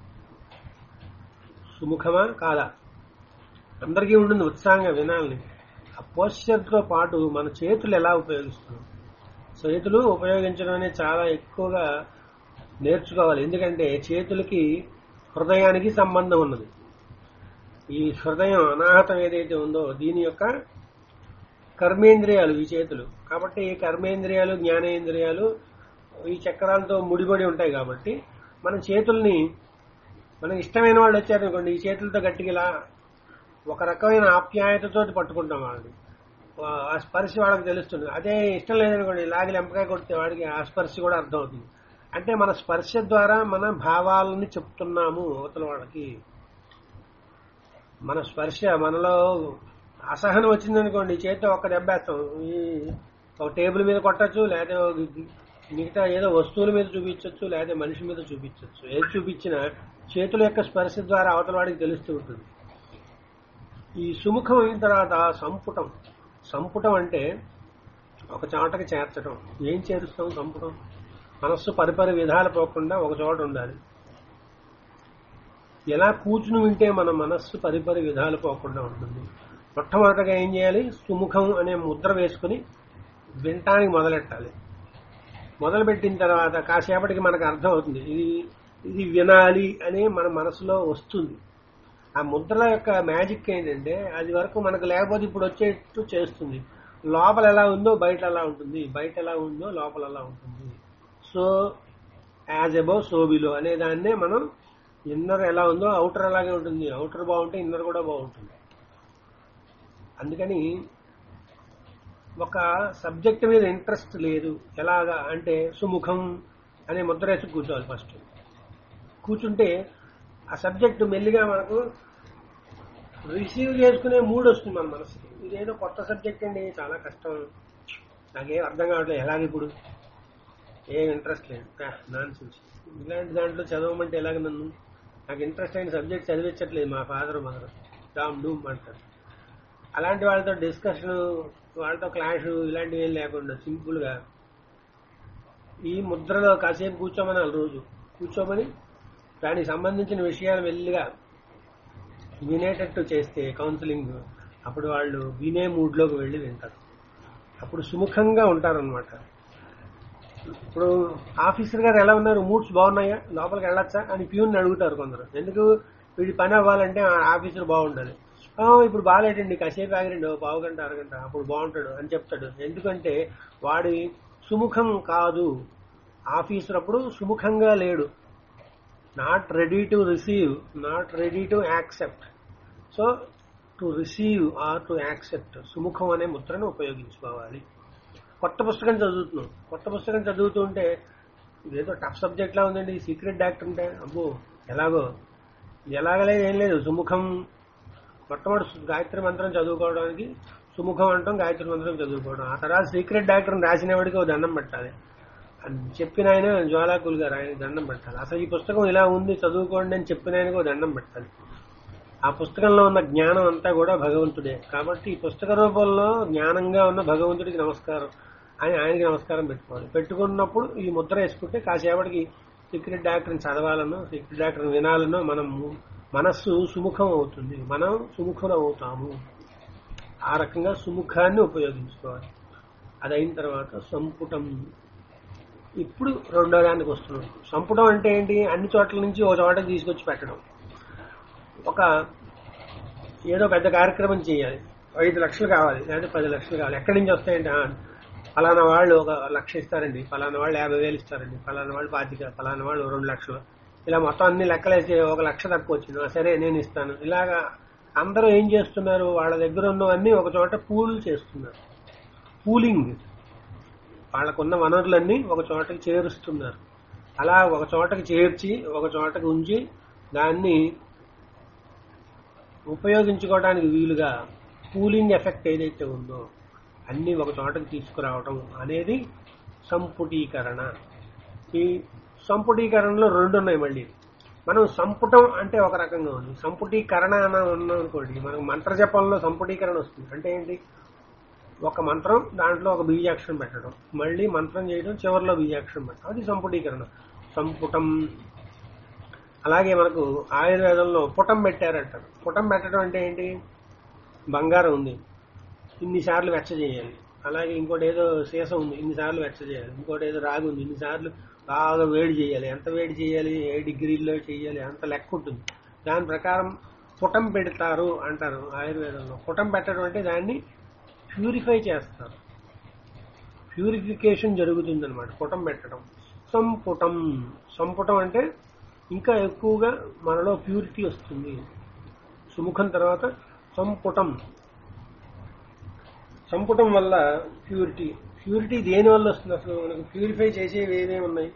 సుముఖమా కాదా అందరికీ ఉంటుంది ఉత్సాహంగా వినాలని ఆ పోస్చర్తో పాటు మన చేతులు ఎలా ఉపయోగిస్తున్నాం చేతులు ఉపయోగించడం అనేది చాలా ఎక్కువగా నేర్చుకోవాలి ఎందుకంటే చేతులకి హృదయానికి సంబంధం ఉన్నది ఈ హృదయం అనాహతం ఏదైతే ఉందో దీని యొక్క కర్మేంద్రియాలు ఈ చేతులు కాబట్టి ఈ కర్మేంద్రియాలు జ్ఞానేంద్రియాలు ఈ చక్రాలతో ముడిపడి ఉంటాయి కాబట్టి మన చేతుల్ని మనకి ఇష్టమైన వాళ్ళు వచ్చారనుకోండి ఈ చేతులతో గట్టిగా ఇలా ఒక రకమైన ఆప్యాయతతో పట్టుకుంటాం వాళ్ళని ఆ స్పర్శ వాళ్ళకి తెలుస్తుంది అదే ఇష్టం లేదనుకోండి లాగి లెంపకాయ కొడితే వాడికి ఆ స్పర్శ కూడా అర్థమవుతుంది అంటే మన స్పర్శ ద్వారా మన భావాలని చెప్తున్నాము అవతల వాళ్ళకి మన స్పర్శ మనలో అసహనం వచ్చిందనుకోండి చేతితో ఒక్క దెబ్బేస్తాం ఈ ఒక టేబుల్ మీద కొట్టచ్చు లేకపోతే ఒక మిగతా ఏదో వస్తువుల మీద చూపించవచ్చు లేకపోతే మనిషి మీద చూపించవచ్చు ఏది చూపించినా చేతుల యొక్క స్పర్శ ద్వారా అవతల వాడికి తెలుస్తూ ఉంటుంది ఈ సుముఖం అయిన తర్వాత సంపుటం సంపుటం అంటే ఒక చాటకి చేర్చడం ఏం చేరుస్తాం సంపుటం మనస్సు పరిపరి విధాలు పోకుండా ఒక చోట ఉండాలి ఎలా కూర్చుని వింటే మన మనస్సు పరిపరి విధాలు పోకుండా ఉంటుంది మొట్టమొదటగా ఏం చేయాలి సుముఖం అనే ముద్ర వేసుకుని వినటానికి మొదలెట్టాలి మొదలుపెట్టిన తర్వాత కాసేపటికి మనకు అర్థం అవుతుంది ఇది ఇది వినాలి అని మన మనసులో వస్తుంది ఆ ముద్ర యొక్క మ్యాజిక్ ఏంటంటే అది వరకు మనకు లేకపోతే ఇప్పుడు వచ్చేట్టు చేస్తుంది లోపల ఎలా ఉందో బయట ఎలా ఉంటుంది బయట ఎలా ఉందో లోపల ఎలా ఉంటుంది so as above so below అనే దాన్నే మనం ఇన్నర్ ఎలా ఉందో అవుటర్ అలాగే ఉంటుంది అవుటర్ బాగుంటే ఇన్నర్ కూడా బాగుంటుంది అందుకని ఒక సబ్జెక్ట్ మీద ఇంట్రెస్ట్ లేదు ఎలాగా అంటే సుముఖం అనే ముద్ర వేసి కూర్చోవాలి ఫస్ట్ కూర్చుంటే ఆ సబ్జెక్టు మెల్లిగా మనకు రిసీవ్ చేసుకునే మూడ్ వస్తుంది మన మనసుకి ఇదేదో కొత్త సబ్జెక్ట్ అండి చాలా కష్టం నాకేం అర్థం కావట్లేదు ఎలాగ ఇప్పుడు ఏం ఇంట్రెస్ట్ లేదు నాన్ సెన్స్ ఇలాంటి దాంట్లో చదవమంటే ఎలాగ నన్ను నాకు ఇంట్రెస్ట్ అయిన సబ్జెక్ట్ చదివించట్లేదు మా ఫాదర్ మదర్ డామ్ డూమ్ అంటారు అలాంటి వాళ్ళతో డిస్కషన్ వాళ్ళతో క్లాష్ ఇలాంటివి ఏం లేకుండా సింపుల్ గా ఈ ముద్రలో కాసేపు కూర్చోమని రోజు కూర్చోమని దానికి సంబంధించిన విషయాలు మెల్లిగా వినేటట్టు చేస్తే కౌన్సిలింగ్ అప్పుడు వాళ్ళు వినే మూడ్లోకి వెళ్ళి వింటారు అప్పుడు సుముఖంగా ఉంటారనమాట ఇప్పుడు ఆఫీసర్ గారు ఎలా ఉన్నారు మూడ్స్ బాగున్నాయా లోపలికి వెళ్ళొచ్చా అని ప్యూన్ అడుగుతారు కొందరు ఎందుకు వీడి పని అవ్వాలంటే ఆ ఆఫీసర్ బాగుండాలి "ఆ, ఇప్పుడు బాగాలేటండి కాసేపు ఆగిరండి ఓ పావు గంట అరగంట అప్పుడు బాగుంటాడు అని చెప్తాడు ఎందుకంటే వాడి సుముఖం కాదు ఆఫీసర్ అప్పుడు సుముఖంగా లేడు not ready to receive not ready to accept so to receive or to accept సుముఖం అనే ముద్రను ఉపయోగించుకోవాలి కొత్త పుస్తకం చదువుతున్నాం కొత్త పుస్తకం చదువుతుంటే ఇదేదో టఫ్ సబ్జెక్ట్ లా ఉందండి సీక్రెట్ డాక్టర్ అంటే అబ్బో ఎలాగో ఎలాగలేదు ఏం లేదు సుముఖం మొట్టమొదటి గాయత్రి మంత్రం చదువుకోవడానికి సుముఖం అంటాం గాయత్రి మంత్రం చదువుకోవడం ఆ తర్వాత సీక్రెట్ డాక్టర్ రాసినవాడికి ఓ దండం పెట్టాలి అని చెప్పిన ఆయన జ్వాలాకుల్ గారు ఆయన దండం పెట్టాలి అసలు ఈ పుస్తకం ఇలా ఉంది చదువుకోండి అని చెప్పిన ఆయనకు ఓ దండం పెట్టాలి ఆ పుస్తకంలో ఉన్న జ్ఞానం అంతా కూడా భగవంతుడే కాబట్టి ఈ పుస్తక రూపంలో జ్ఞానంగా ఉన్న భగవంతుడికి నమస్కారం అని ఆయనకి నమస్కారం పెట్టుకోవాలి పెట్టుకున్నప్పుడు ఈ ముద్ర వేసుకుంటే కాసేపటికి సీక్రెట్ డాక్టర్ని చదవాలనో సీక్రెట్ డాక్టర్ని వినాలనో మనం మనస్సు సుముఖం అవుతుంది మనం సుముఖులు అవుతాము ఆ రకంగా సుముఖాన్ని ఉపయోగించుకోవాలి అది అయిన తర్వాత సంపుటం ఇప్పుడు రెండో దానికి వస్తున్నాం సంపుటం అంటే ఏంటి అన్ని చోట్ల నుంచి ఒక చోటకి తీసుకొచ్చి పెట్టడం ఒక ఏదో పెద్ద కార్యక్రమం చేయాలి ఐదు లక్షలు కావాలి లేదా పది లక్షలు కావాలి ఎక్కడి నుంచి వస్తాయంటే ఆ, ఫలానా వాళ్ళు ఒక లక్ష ఇస్తారండి ఫలానా వాళ్ళు యాభై వేలు ఇస్తారండి ఫలానా వాళ్ళు పాతిక ఫలానా వాళ్ళు రెండు లక్షలు ఇలా మొత్తం అన్ని లెక్కలేసి ఒక లక్ష తక్కువ వచ్చింది ఆ, సరే నేను ఇస్తాను ఇలాగా అందరూ ఏం చేస్తున్నారు వాళ్ళ దగ్గర ఉన్నవన్నీ ఒక చోట పూల్ చేస్తున్నారు పూలింగ్ వాళ్ళకున్న వనరులన్నీ ఒక చోటకి చేరుస్తున్నారు అలా ఒక చోటకి చేర్చి ఒక చోటకి ఉంచి దాన్ని ఉపయోగించుకోవడానికి వీలుగా కూలింగ్ ఎఫెక్ట్ ఏదైతే ఉందో అన్ని ఒక చోటకి తీసుకురావటం అనేది సంపుటీకరణ ఈ సంపుటీకరణలో రెండు ఉన్నాయి మళ్ళీ మనం సంపుటం అంటే ఒక రకంగా ఉంది సంపుటీకరణ అని ఉన్నాం అనుకోండి మనకు మంత్ర జపంలో సంపుటీకరణ వస్తుంది అంటే ఏంటి ఒక మంత్రం దాంట్లో ఒక బీజాక్షరం పెట్టడం మళ్ళీ మంత్రం చేయడం చివరిలో బీజాక్షరం పెట్టడం అది సంపుటీకరణ సంపుటం అలాగే మనకు ఆయుర్వేదంలో పుటం పెట్టారంటారు పుటం పెట్టడం అంటే ఏంటి బంగారం ఉంది ఇన్నిసార్లు వెచ్చ చేయాలి అలాగే ఇంకోటి ఏదో సీసం ఉంది ఇన్నిసార్లు వెచ్చ చేయాలి ఇంకోటి ఏదో రాగి ఉంది ఇన్నిసార్లు బాగా వేడి చేయాలి ఎంత వేడి చేయాలి ఏ డిగ్రీల్లో చేయాలి అంత లెక్క ఉంటుంది దాని ప్రకారం పుటం పెడతారు అంటారు ఆయుర్వేదంలో పుటం పెట్టడం అంటే దాన్ని ప్యూరిఫై చేస్తారు ప్యూరిఫికేషన్ జరుగుతుంది అనమాట పుటం పెట్టడం సంపుటం సంపుటం అంటే ఇంకా ఎక్కువగా మనలో ప్యూరిటీ వస్తుంది సుముఖం తర్వాత సంపుటం సంపుటం వల్ల ప్యూరిటీ ప్యూరిటీ దేని వల్ల వస్తుంది అసలు మనకు ప్యూరిఫై చేసేవి ఏమేమి ఉన్నాయి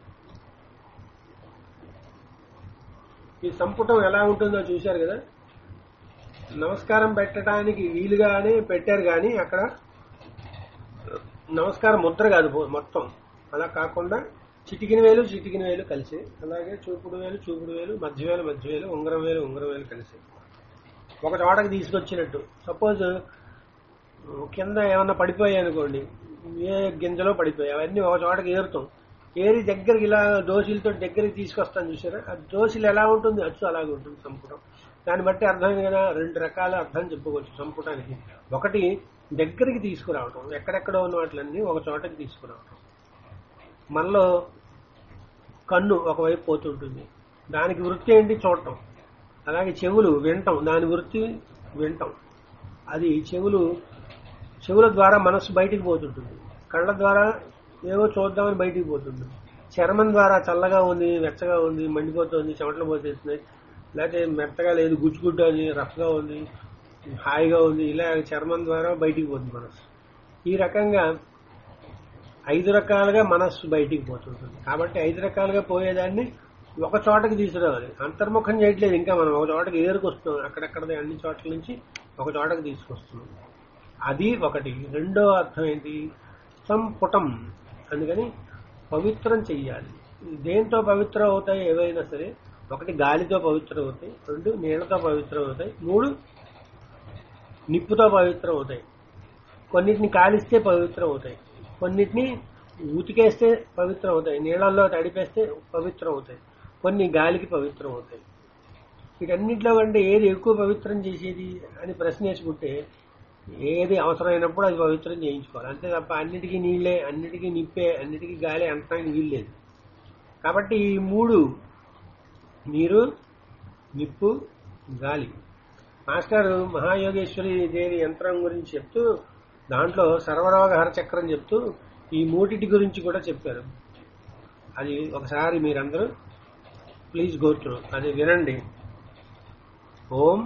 ఈ సంపుటం ఎలా ఉంటుందో చూశారు కదా నమస్కారం పెట్టడానికి వీలుగానే పెట్టారు కానీ అక్కడ నమస్కారం ముద్ర కాదు పో- మొత్తం అలా కాకుండా చిటికిన వేలు చిటికిన వేలు కలిసి అలాగే చూపుడు వేలు చూపుడు వేలు మధ్య వేలు మధ్య వేలు ఉంగరం వేలు ఉంగరం వేలు కలిసి ఒక చోటకి తీసుకొచ్చినట్టు సపోజ్ కింద ఏమన్నా పడిపోయాయి అనుకోండి ఏ గింజలో పడిపోయాయి అవన్నీ ఒక చోటకి ఏరుతాం ఏరి దగ్గరికి ఇలా దోశలతో దగ్గరికి తీసుకొస్తాను చూసారా ఆ దోశలు ఎలా ఉంటుంది అచ్చు అలాగే ఉంటుంది సంపుటం దాన్ని బట్టి అర్థమైంది కదా రెండు రకాల అర్థం చెప్పుకోవచ్చు సంపుటానికి ఒకటి దగ్గరికి తీసుకురావటం ఎక్కడెక్కడో ఉన్న వాటిలన్నీ ఒక చోటకి తీసుకురావటం మనలో కన్ను ఒకవైపు పోతుంటుంది దానికి వృత్తి ఏంటి చూడటం అలాగే చెవులు వినటం దాని వృత్తి వినటం అది చెవులు చెవుల ద్వారా మనస్సు బయటికి పోతుంటుంది కళ్ళ ద్వారా ఏవో చూద్దామని బయటికి పోతుంది చర్మం ద్వారా చల్లగా ఉంది వెచ్చగా ఉంది మండిపోతుంది చెమటలు పోసేస్తున్నాయి లేకపోతే మెత్తగా లేదు గుచ్చుగుడ్డు అని రఫ్గా ఉంది హాయిగా ఉంది ఇలా చర్మం ద్వారా బయటికి పోతుంది మనస్సు ఈ రకంగా ఐదు రకాలుగా మనస్సు బయటికి పోతుంటుంది కాబట్టి ఐదు రకాలుగా పోయేదాన్ని ఒక చోటకి తీసుకురావాలి అంతర్ముఖం చేయట్లేదు ఇంకా మనం ఒక చోటకి ఏరుకొస్తున్నాం అక్కడక్కడ అన్ని చోట్ల నుంచి ఒక చోటకి తీసుకొస్తున్నాం అది ఒకటి రెండో అర్థం ఏంటి సంపుటం అందుకని పవిత్రం చెయ్యాలి దేంతో పవిత్రం అవుతాయి ఏవైనా సరే ఒకటి గాలితో పవిత్రం అవుతాయి రెండు నీళ్లతో పవిత్రం అవుతాయి మూడు నిప్పుతో పవిత్రం అవుతాయి కొన్నిటిని కాలిస్తే పవిత్రం అవుతాయి కొన్నిటిని ఉతికేస్తే పవిత్రం అవుతాయి నీళ్ళల్లో తడిపేస్తే పవిత్రం అవుతాయి కొన్ని గాలికి పవిత్రం అవుతాయి వీటన్నిటిలో కంటే ఏది ఎక్కువ పవిత్రం చేసేది అని ప్రశ్న వేసుకుంటే ఏది అవసరమైనప్పుడు అది పవిత్రం చేయించుకోవాలి అంతే తప్ప అన్నిటికీ నీళ్ళే అన్నిటికీ నిప్పే అన్నిటికీ గాలి అంతడానికి వీల్లేదు కాబట్టి ఈ మూడు నీరు నిప్పు గాలి మాస్టర్ మహాయోగేశ్వరి దేవి యంత్రం గురించి చెప్తూ దాంట్లో సర్వరోగ హరచక్రం చెప్తూ ఈ మూటిటి గురించి కూడా చెప్పారు అది ఒకసారి మీరందరూ ప్లీజ్ గో త్రూ అది వినండి ఓం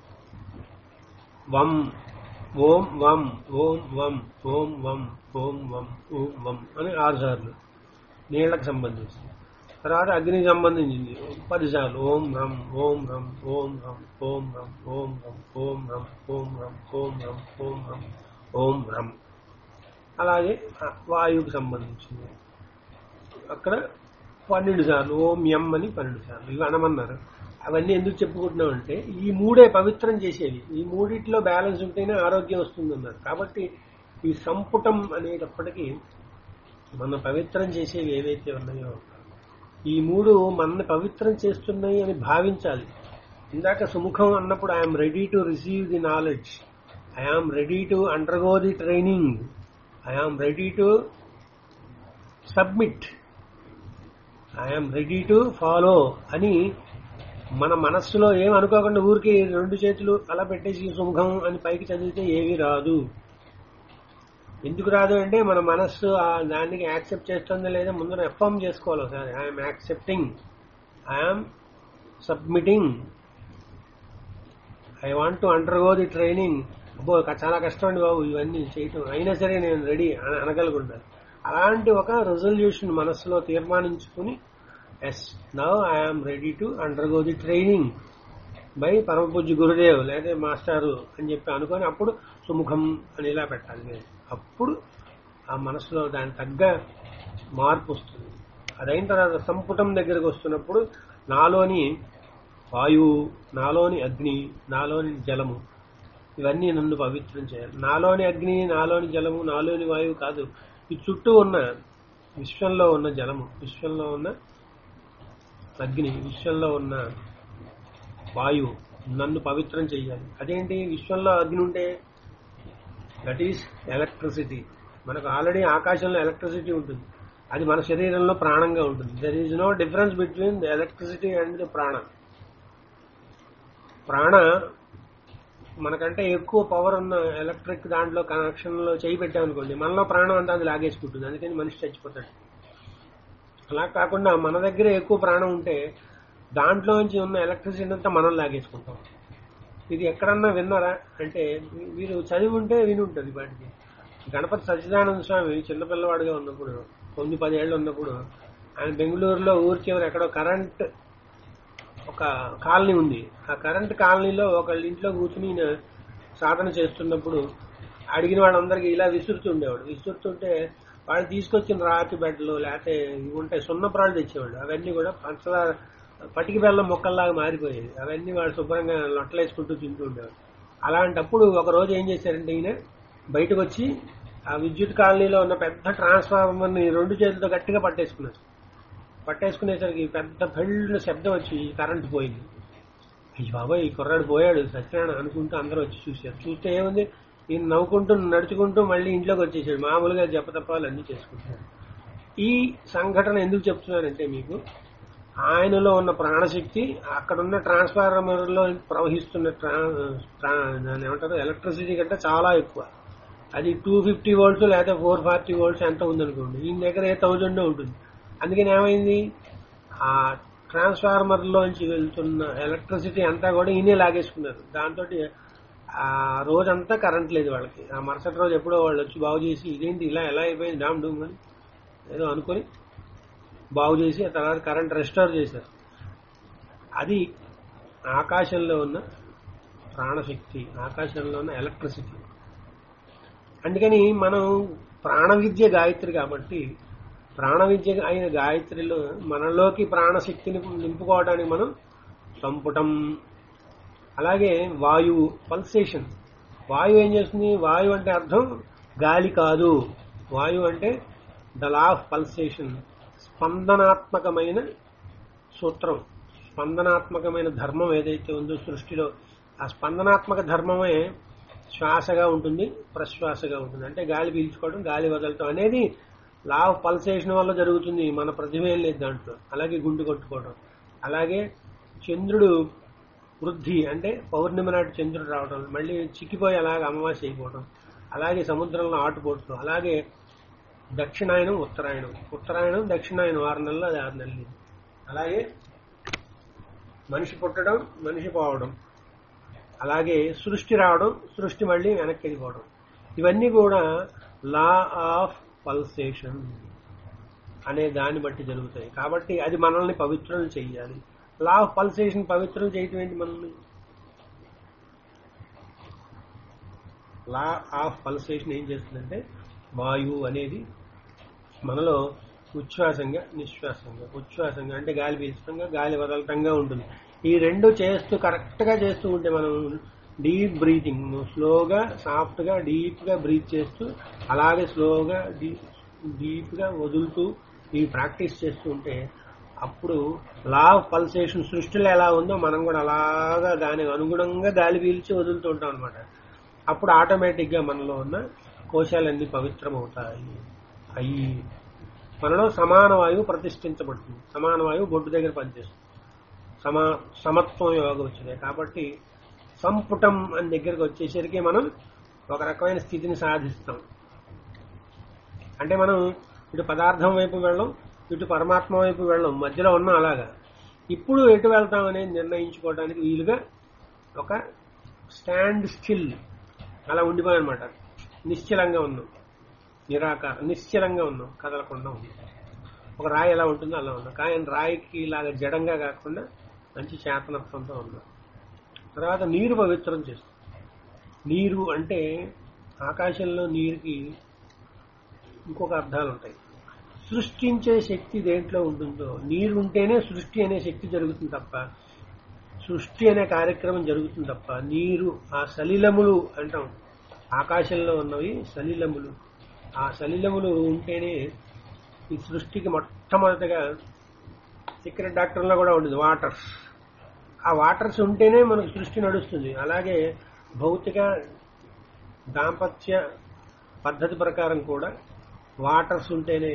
వం ఓం వం ఓం వం ఓం వం ఓం వం ఓం వం అని ఆరు సార్లు నీళ్లకు సంబంధించి తర్వాత అగ్నికి సంబంధించింది పది సార్లు ఓం రం ఓం రం ఓం రం ఓం రం ఓం రం ఓం రం ఓం రం ఓం రం ఓం రం ఓం రం అలాగే ఆ వాయువుకి సంబంధించింది అక్కడ పన్నెండు సార్లు ఓం ఎం అని పన్నెండు సార్లు ఇవి అనమన్నారు అవన్నీ ఎందుకు చెప్పుకుంటున్నాం అంటే ఈ మూడే పవిత్రం చేసేవి ఈ మూడిట్లో బ్యాలెన్స్ ఉంటేనే ఆరోగ్యం వస్తుంది అన్నారు కాబట్టి ఈ సంపుటం అనేటప్పటికీ మన పవిత్రం చేసేవి ఏవైతే ఉన్నాయో ఈ మూడు మనల్ని పవిత్రం చేస్తున్నాయి అని భావించాలి ఇందాక సుముఖం అన్నప్పుడు I'm ready to receive the knowledge I am ready to undergo the training I am ready to submit I'm ready to follow అని మన మనస్సులో ఏం అనుకోకుండా ఊరికి రెండు చేతులు అలా పెట్టేసి సుముఖం అని పైకి చదివితే ఏమీ రాదు ఎందుకు రాదు అంటే మన మనస్సు ఆ దానికి యాక్సెప్ట్ చేస్తుందో లేదో ముందు ఎఫర్మ్ చేసుకోవాలి ఒకసారి I'm accepting I'm submitting I want to undergo the training అబ్బో క- చాలా కష్టం అండి బాబు ఇవన్నీ చేయటం అయినా సరే నేను రెడీ అని అనగలుగుంటాను అలాంటి ఒక రెజల్యూషన్ మనస్సులో తీర్మానించుకుని yes now I'm ready to undergo the training by పరమపూజ్య గురుదేవ్ లేదా మాస్టారు అని చెప్పి అనుకొని అప్పుడు సుముఖం అని ఇలా పెట్టాలి నేను అప్పుడు ఆ మనసులో దాని తగ్గ మార్పు వస్తుంది అదైన తర్వాత సంపుటం దగ్గరకు వస్తున్నప్పుడు నాలోని వాయువు నాలోని అగ్ని నాలోని జలము ఇవన్నీ నన్ను పవిత్రం చేయాలి నాలోని అగ్ని నాలోని జలము నాలోని వాయువు కాదు ఈ చుట్టూ ఉన్న విశ్వంలో ఉన్న జలము విశ్వంలో ఉన్న అగ్ని విశ్వంలో ఉన్న వాయువు నన్ను పవిత్రం చెయ్యాలి అదేంటి విశ్వంలో అగ్ని ఉంటే దట్ ఈస్ ఎలక్ట్రిసిటీ మనకు ఆల్రెడీ ఆకాశంలో ఎలక్ట్రిసిటీ ఉంటుంది అది మన శరీరంలో ప్రాణంగా ఉంటుంది there is no difference between the electricity and the prana prana మనకంటే ఎక్కువ పవర్ ఉన్న ఎలక్ట్రిక్ దాంట్లో కనెక్షన్ లో చేయి పెట్టామనుకోండి మనలో ప్రాణం అంతా అది లాగేసుకుంటుంది అందుకని మనిషి చచ్చిపోతాడు అలా కాకుండా మన దగ్గర ఎక్కువ ప్రాణం ఉంటే దాంట్లోంచి ఉన్న ఎలక్ట్రిసిటీ అంతా మనం లాగేసుకుంటాం ఇది ఎక్కడన్నా విన్నారా అంటే మీరు చదివి ఉంటే విని ఉంటుంది వాటికి గణపతి సచ్చిదానంద స్వామి చిన్నపిల్లవాడిగా ఉన్నప్పుడు తొమ్మిది పదేళ్ళు ఉన్నప్పుడు ఆయన బెంగళూరులో ఊరి చివరి ఎక్కడో కరెంట్ ఒక కాలనీ ఉంది ఆ కరెంట్ కాలనీలో ఒకళ్ళ ఇంట్లో కూర్చుని ఈయన సాధన చేస్తున్నప్పుడు అడిగిన వాళ్ళందరికీ ఇలా విసురుతుండేవాడు విసురుతుంటే వాళ్ళు తీసుకొచ్చిన రాతి బెడ్లు లేకపోతే ఇవి ఉంటాయి సున్నపురాలు తెచ్చేవాళ్ళు అవన్నీ కూడా పంచదార పటికి బెల్లం మొక్కల్లాగా మారిపోయేది అవన్నీ వాళ్ళు శుభ్రంగా లొట్టలేసుకుంటూ తింటూ ఉండేవారు అలాంటప్పుడు ఒక రోజు ఏం చేశారంటే ఈయన బయటకు వచ్చి ఆ విద్యుత్ కాలనీలో ఉన్న పెద్ద ట్రాన్స్ఫార్మర్ ని రెండు చేతులతో గట్టిగా పట్టేసుకున్నారు పట్టేసుకునేసరికి పెద్ద పెళ్ళ శబ్దం వచ్చి కరెంట్ పోయింది అయ్యి బాబాయ్ ఈ కుర్రాడు పోయాడు సత్యనారాయణ అనుకుంటూ అందరూ వచ్చి చూశారు చూస్తే ఏముంది ఈయన నవ్వుకుంటూ నడుచుకుంటూ మళ్ళీ ఇంట్లోకి వచ్చేసాడు మామూలుగా జపతపాలు అన్ని చేసుకుంటాడు ఈ సంఘటన ఎందుకు చెప్తున్నానంటే మీకు ఆయనలో ఉన్న ప్రాణశక్తి అక్కడున్న ట్రాన్స్ఫార్మర్ లో ప్రవహిస్తున్న ట్రా ట్రా- దాన్ని ఏమంటారు ఎలక్ట్రిసిటీ కంటే చాలా ఎక్కువ అది టూ ఫిఫ్టీ వోల్ట్స్ లేదా ఫోర్ ఫార్టీ వోల్ట్స్ ఎంత ఉందనుకోండి ఈయన దగ్గర ఏ థౌజండ్ ఉంటుంది అందుకని ఏమైంది ఆ ట్రాన్స్ఫార్మర్ లోంచి వెళ్తున్న ఎలక్ట్రిసిటీ అంతా కూడా ఈయనే లాగేసుకున్నారు దాంతో ఆ రోజంతా కరెంట్ లేదు వాళ్ళకి ఆ మరుసటి రోజు ఎప్పుడో వాళ్ళు వచ్చి బాగు చేసి ఇదేంటి ఇలా ఎలా అయిపోయింది డామ్ డూమ్ అని ఏదో అనుకొని బాగు చేసి ఆ తర్వాత కరెంట్ రెస్టోర్ చేశారు అది ఆకాశంలో ఉన్న ప్రాణశక్తి ఆకాశంలో ఉన్న ఎలక్ట్రిసిటీ అందుకని మనం ప్రాణ విద్య గాయత్రి కాబట్టి ప్రాణ విద్య అయిన గాయత్రిలో మనలోకి ప్రాణశక్తిని నింపుకోవడానికి మనం సంపుటం అలాగే వాయువు పల్సేషన్ వాయువు ఏం చేస్తుంది వాయువు అంటే అర్థం గాలి కాదు వాయువు అంటే ద లా ఆఫ్ పల్సేషన్ స్పందనాత్మకమైన సూత్రం స్పందనాత్మకమైన ధర్మం ఏదైతే ఉందో సృష్టిలో ఆ స్పందనాత్మక ధర్మమే శ్వాసగా ఉంటుంది ప్రశ్వాసగా ఉంటుంది అంటే గాలి పీల్చుకోవడం గాలి వదలటం అనేది లా ఆఫ్ పల్సేషన్ వల్ల జరుగుతుంది మన ప్రతిభ ఏం లేదు దాంట్లో అలాగే గుండు కొట్టుకోవడం అలాగే చంద్రుడు వృద్ధి అంటే పౌర్ణమి నాటి చంద్రుడు రావడం మళ్ళీ చిక్కిపోయి అలాగే అమావాస్య అయిపోవడం అలాగే సముద్రంలో ఆటుపోవడం అలాగే దక్షిణాయనం ఉత్తరాయణం ఉత్తరాయణం దక్షిణాయనం ఆరు నెలలు అది ఆరు నెలలు అలాగే మనిషి పుట్టడం మనిషి పోవడం అలాగే సృష్టి రావడం సృష్టి మళ్ళీ వెనక్కి వెళ్ళిపోవడం ఇవన్నీ కూడా లా ఆఫ్ పల్సేషన్ అనే దాన్ని బట్టి జరుగుతాయి కాబట్టి అది మనల్ని పవిత్రం చెయ్యాలి లా ఆఫ్ పల్సేషన్ పవిత్రం చేయటం ఏంటి మనల్ని లా ఆఫ్ పల్సేషన్ ఏం చేస్తుందంటే వాయువు అనేది మనలో ఉచ్ఛ్వాసంగా నిశ్వాసంగా ఉచ్ఛ్వాసంగా అంటే గాలి పీల్చడంగా గాలి వదలటంగా ఉంటుంది ఈ రెండు చేస్తూ కరెక్ట్ గా చేస్తూ ఉంటే మనం డీప్ బ్రీతింగ్ స్లోగా సాఫ్ట్ గా డీప్ గా బ్రీత్ చేస్తూ అలాగే స్లోగా డీప్ గా వదులుతూ ఈ ప్రాక్టీస్ చేస్తూ ఉంటే అప్పుడు లా ఆఫ్ పల్సేషన్ సృష్టిలో ఎలా ఉందో మనం కూడా అలాగా దానికి అనుగుణంగా గాలి పీల్చి వదులుతూ ఉంటాం అనమాట అప్పుడు ఆటోమేటిక్ గా మనలో ఉన్న కోశాలన్నీ పవిత్రమవుతాయి అయ్యి మనలో సమాన వాయువు ప్రతిష్ఠించబడుతుంది సమాన వాయువు బొడ్డు దగ్గర పనిచేస్తుంది సమా సమత్వం యోగం వచ్చింది కాబట్టి సంపుటం అని దగ్గరికి వచ్చేసరికి మనం ఒక రకమైన స్థితిని సాధిస్తాం అంటే మనం ఇటు పదార్థం వైపు వెళ్ళం ఇటు పరమాత్మ వైపు వెళ్ళం మధ్యలో ఉన్నాం అలాగా ఇప్పుడు ఎటు వెళ్తాం అనేది నిర్ణయించుకోవడానికి వీలుగా ఒక స్టాండ్ స్టిల్ అలా ఉండిపోయానమాట నిశ్చలంగా ఉన్నాం నిరాకార నిశ్చలంగా ఉన్నాం కదలకుండా ఉన్నాం ఒక రాయి ఎలా ఉంటుందో అలా ఉన్నాం కానీ రాయికి ఇలాగ జడంగా కాకుండా మంచి చేతనత్వంతో ఉన్నాం తర్వాత నీరు పవిత్రం చేస్తుంది నీరు అంటే ఆకాశంలో నీరుకి ఇంకొక అర్థాలు ఉంటాయి సృష్టించే శక్తి దేంట్లో ఉంటుందో నీరు ఉంటేనే సృష్టి అనే శక్తి జరుగుతుంది తప్ప సృష్టి అనే కార్యక్రమం జరుగుతుంది తప్ప నీరు ఆ సలిలములు అంటాం ఆకాశంలో ఉన్నవి సలిలములు ఆ సలిలములు ఉంటేనే ఈ సృష్టికి మొట్టమొదటిగా సీక్రెట్ డాక్టర్లో కూడా ఉంటుంది వాటర్స్ ఆ వాటర్స్ ఉంటేనే మనకు సృష్టి నడుస్తుంది అలాగే భౌతిక దాంపత్య పద్ధతి ప్రకారం కూడా వాటర్స్ ఉంటేనే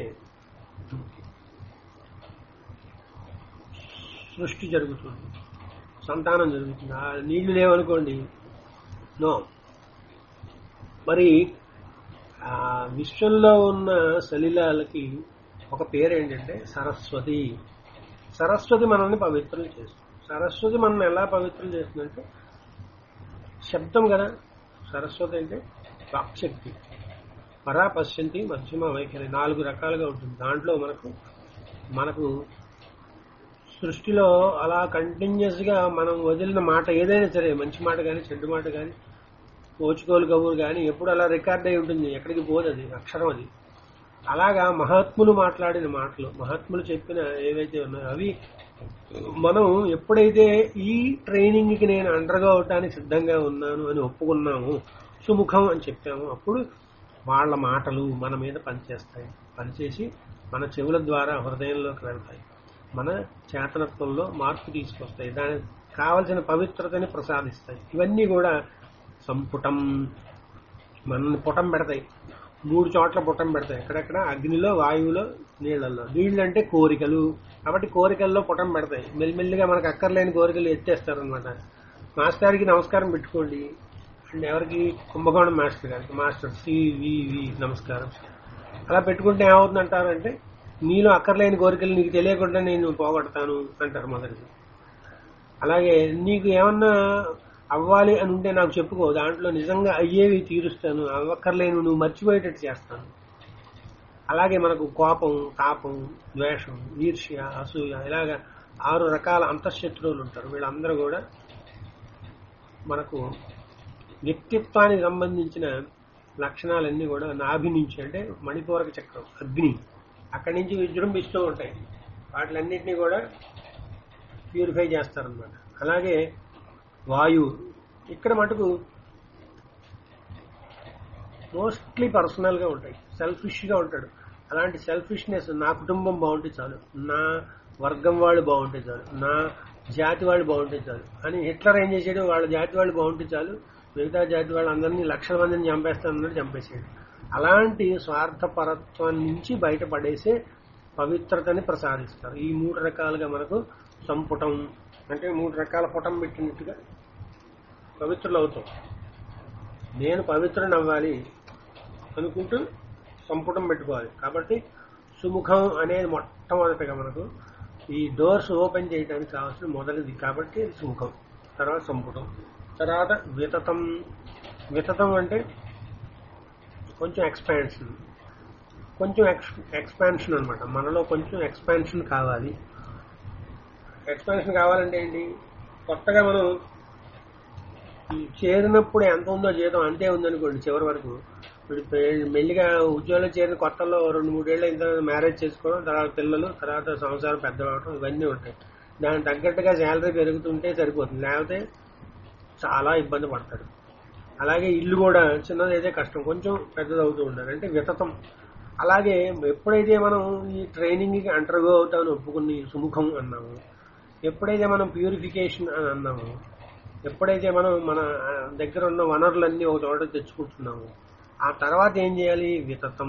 సృష్టి జరుగుతుంది సంతానం జరుగుతుంది ఆ నీళ్లు లేవనుకోండి నో మరి ఆ విశ్వంలో ఉన్న సలిలాలకి ఒక పేరు ఏంటంటే సరస్వతి సరస్వతి మనల్ని పవిత్రం చేస్తుంది సరస్వతి మనల్ని ఎలా పవిత్రం చేస్తుందంటే శబ్దం కదా సరస్వతి అంటే వాక్శక్తి పరా పశ్యంతి మధ్యమ వైఖరి నాలుగు రకాలుగా ఉంటుంది దాంట్లో మనకు మనకు సృష్టిలో అలా కంటిన్యూస్ గా మనం వదిలిన మాట ఏదైనా సరే మంచి మాట కానీ చెడ్డ మాట కానీ ఓచుకోలు కబురు కానీ ఎప్పుడు అలా రికార్డ్ అయి ఉంటుంది ఎక్కడికి పోదు అది అక్షరం అది అలాగా మహాత్ములు మాట్లాడిన మాటలు మహాత్ములు చెప్పిన ఏవైతే ఉన్నాయో అవి మనం ఎప్పుడైతే ఈ ట్రైనింగ్ కి నేను అండర్గా అవటానికి సిద్ధంగా ఉన్నాను అని ఒప్పుకున్నాము సుముఖం అని చెప్పాము అప్పుడు వాళ్ళ మాటలు మన మీద పనిచేస్తాయి పనిచేసి మన చెవుల ద్వారా హృదయంలోకి వెళ్తాయి మన చేతనత్వంలో మార్పు తీసుకొస్తాయి దానికి కావలసిన పవిత్రతని ప్రసాదిస్తాయి ఇవన్నీ కూడా సంపుటం మనల్ని పుటం పెడతాయి మూడు చోట్ల పుటం పెడతాయి ఎక్కడెక్కడ అగ్నిలో వాయువులో నీళ్లలో నీళ్ళు అంటే కోరికలు కాబట్టి కోరికల్లో పుటం పెడతాయి మెల్లిమెల్లిగా మనకు అక్కర్లేని కోరికలు ఎత్తేస్తారు అనమాట మాస్టర్కి నమస్కారం పెట్టుకోండి అండ్ ఎవరికి కుంభకోణం మాస్టర్ గారికి మాస్టర్ సివివి నమస్కారం అలా పెట్టుకుంటే ఏమవుతుందంటారంటే నీలో అక్కర్లేని కోరికలు నీకు తెలియకుండా నేను పోగొడతాను అంటారు మొదటిది అలాగే నీకు ఏమన్నా అవ్వాలి అని ఉంటే నాకు చెప్పుకో దాంట్లో నిజంగా అయ్యేవి తీరుస్తాను అవ్వక్కర్లేను నువ్వు మర్చిపోయేటట్టు చేస్తాను అలాగే మనకు కోపం తాపం ద్వేషం ఈర్ష్య అసూయ ఇలాగా ఆరు రకాల అంతఃశత్రువులు ఉంటారు వీళ్ళందరూ కూడా మనకు వ్యక్తిత్వానికి సంబంధించిన లక్షణాలన్నీ కూడా నాభి నుంచి అంటే మణిపూరక చక్రం అగ్ని అక్కడి నుంచి విజృంభిస్తూ ఉంటాయి వాటిలన్నింటినీ కూడా ప్యూరిఫై చేస్తారనమాట అలాగే వాయువు ఇక్కడ మటుకు మోస్ట్లీ పర్సనల్ గా ఉంటాయి సెల్ఫిష్ గా ఉంటాడు అలాంటి సెల్ఫిష్నెస్ నా కుటుంబం బాగుంటే చాలు నా వర్గం వాళ్ళు బాగుంటే చాలు నా జాతి వాళ్ళు బాగుంటే చాలు అని హిట్లర్ ఏం చేశాడు వాళ్ళ జాతి వాళ్ళు బాగుంటే చాలు మిగతా జాతి వాళ్ళందరినీ లక్షల మందిని చంపేస్తానన్నాడు చంపేశాడు అలాంటి స్వార్థపరత్వం నుంచి బయటపడేసే పవిత్రతని ప్రసాదిస్తారు ఈ మూడు రకాలుగా మనకు సంపుటం అంటే మూడు రకాల పుటం పెట్టినట్టుగా పవిత్రులు అవుతాం నేను పవిత్రుని అవ్వాలి అనుకుంటూ సంపుటం పెట్టుకోవాలి కాబట్టి సుముఖం అనేది మొట్టమొదటిగా మనకు ఈ డోర్స్ ఓపెన్ చేయడానికి కావాల్సిన మొదటిది కాబట్టి అది సుముఖం తర్వాత సంపుటం తర్వాత వితతం వితతం అంటే కొంచెం ఎక్స్పాన్షన్ కొంచెం ఎక్స్పాన్షన్ అనమాట మనలో కొంచెం ఎక్స్పాన్షన్ కావాలి ఎక్స్పాన్షన్ కావాలంటే ఏంటి కొత్తగా మనం ఈ చేరినప్పుడు ఎంత ఉందో జీతం అంతే ఉందనుకోండి చివరి వరకు ఇప్పుడు పె- మెల్లిగా ఉద్యోగంలో చేరిన కొత్తలో రెండు మూడేళ్ళు అయిన తర్వాత మ్యారేజ్ చేసుకోవడం తర్వాత పిల్లలు తర్వాత సంసారం పెద్ద అవడం ఇవన్నీ ఉంటాయి దానికి తగ్గట్టుగా శాలరీ పెరుగుతుంటే సరిపోతుంది లేకపోతే చాలా ఇబ్బంది పడతాడు అలాగే ఇల్లు కూడా చిన్నదైతే కష్టం కొంచెం పెద్దది అవుతూ ఉండాలి అంటే వితతం అలాగే ఎప్పుడైతే మనం ఈ ట్రైనింగ్కి అంటర్గో అవుతామని ఒప్పుకుని సుముఖం అన్నాము ఎప్పుడైతే మనం ప్యూరిఫికేషన్ అని అన్నాము ఎప్పుడైతే మనం మన ఆ, దగ్గర ఉన్న వనరులన్నీ ఒక చోట తెచ్చుకుంటున్నాము ఆ తర్వాత ఏం చేయాలి వితతం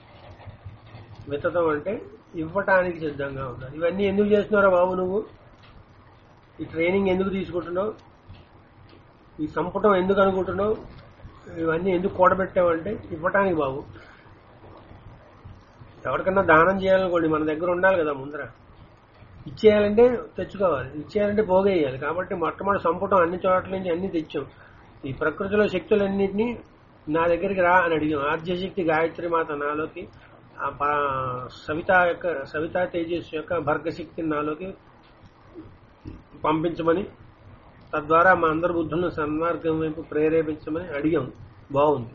వితతం అంటే ఇవ్వటానికి సిద్ధంగా ఉండాలి ఇవన్నీ ఎందుకు చేస్తున్నారా బాబు నువ్వు ఈ ట్రైనింగ్ ఎందుకు తీసుకుంటున్నావు ఈ సంపుటం ఎందుకు అనుకుంటున్నావు ఇవన్నీ ఎందుకు కూడబెట్టావంటే ఇవ్వటానికి బాబు ఎవరికన్నా దానం చేయాలనుకోండి మన దగ్గర ఉండాలి కదా ముందర ఇచ్చేయాలంటే తెచ్చుకోవాలి ఇచ్చేయాలంటే పోగేయాలి కాబట్టి మొట్టమొదటి సంపుటం అన్ని చోట్ల నుంచి అన్ని తెచ్చాం ఈ ప్రకృతిలో శక్తులన్నింటినీ నా దగ్గరికి రా అని అడిగాం ఆద్యశక్తి గాయత్రి మాత నాలోకి ఆ పా- సవిత యొక్క సవితా తేజస్ యొక్క భర్గశక్తిని నాలోకి పంపించమని తద్వారా మా అందరి బుద్ధులను సన్మార్గం వైపు ప్రేరేపించమని అడిగాం బాగుంది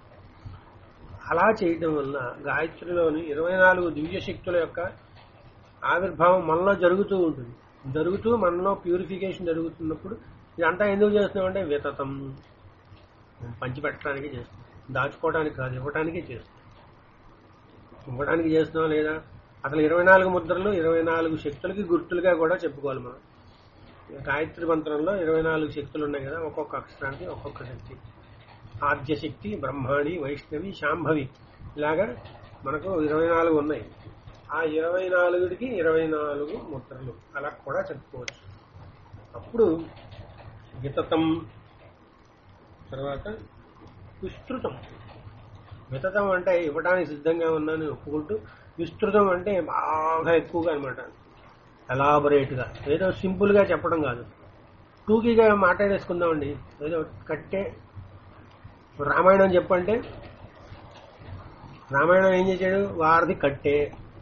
అలా చేయటం వల్ల గాయత్రిలోని ఇరవై నాలుగు దివ్య శక్తుల యొక్క ఆవిర్భావం మనలో జరుగుతూ ఉంటుంది జరుగుతూ మనలో ప్యూరిఫికేషన్ జరుగుతున్నప్పుడు ఇదంతా ఎందుకు చేస్తున్నామంటే వితతం పంచిపెట్టడానికి చేస్తాం దాచుకోవడానికి కాదు ఇవ్వడానికి చేస్తాం ఇవ్వడానికి చేస్తున్నాం లేదా అసలు ఇరవై నాలుగు ముద్రలు ఇరవై నాలుగు శక్తులకి గుర్తులుగా కూడా చెప్పుకోవాలి మనం గాయత్రి మంత్రంలో ఇరవై నాలుగు శక్తులు ఉన్నాయి కదా ఒక్కొక్క అక్షరానికి ఒక్కొక్క శక్తి ఆద్యశక్తి బ్రహ్మాణి వైష్ణవి శాంభవి ఇలాగా మనకు ఇరవై నాలుగు ఉన్నాయి ఆ ఇరవై నాలుగుడికి ఇరవై నాలుగు ముద్రలు అలా కూడా చెప్పుకోవచ్చు అప్పుడు వితతం తర్వాత విస్తృతం వితతం అంటే ఇవ్వడానికి సిద్ధంగా ఉన్నానని ఒప్పుకుంటూ విస్తృతం అంటే బాగా ఎక్కువగా అనమాట ఎలాబొరేట్ గా ఏదో సింపుల్ గా చెప్పడం కాదు టూకీగా మాట్లాడేసుకుందామండి ఏదో కట్టే రామాయణం చెప్పంటే రామాయణం ఏం చేశాడు వారిది కట్టే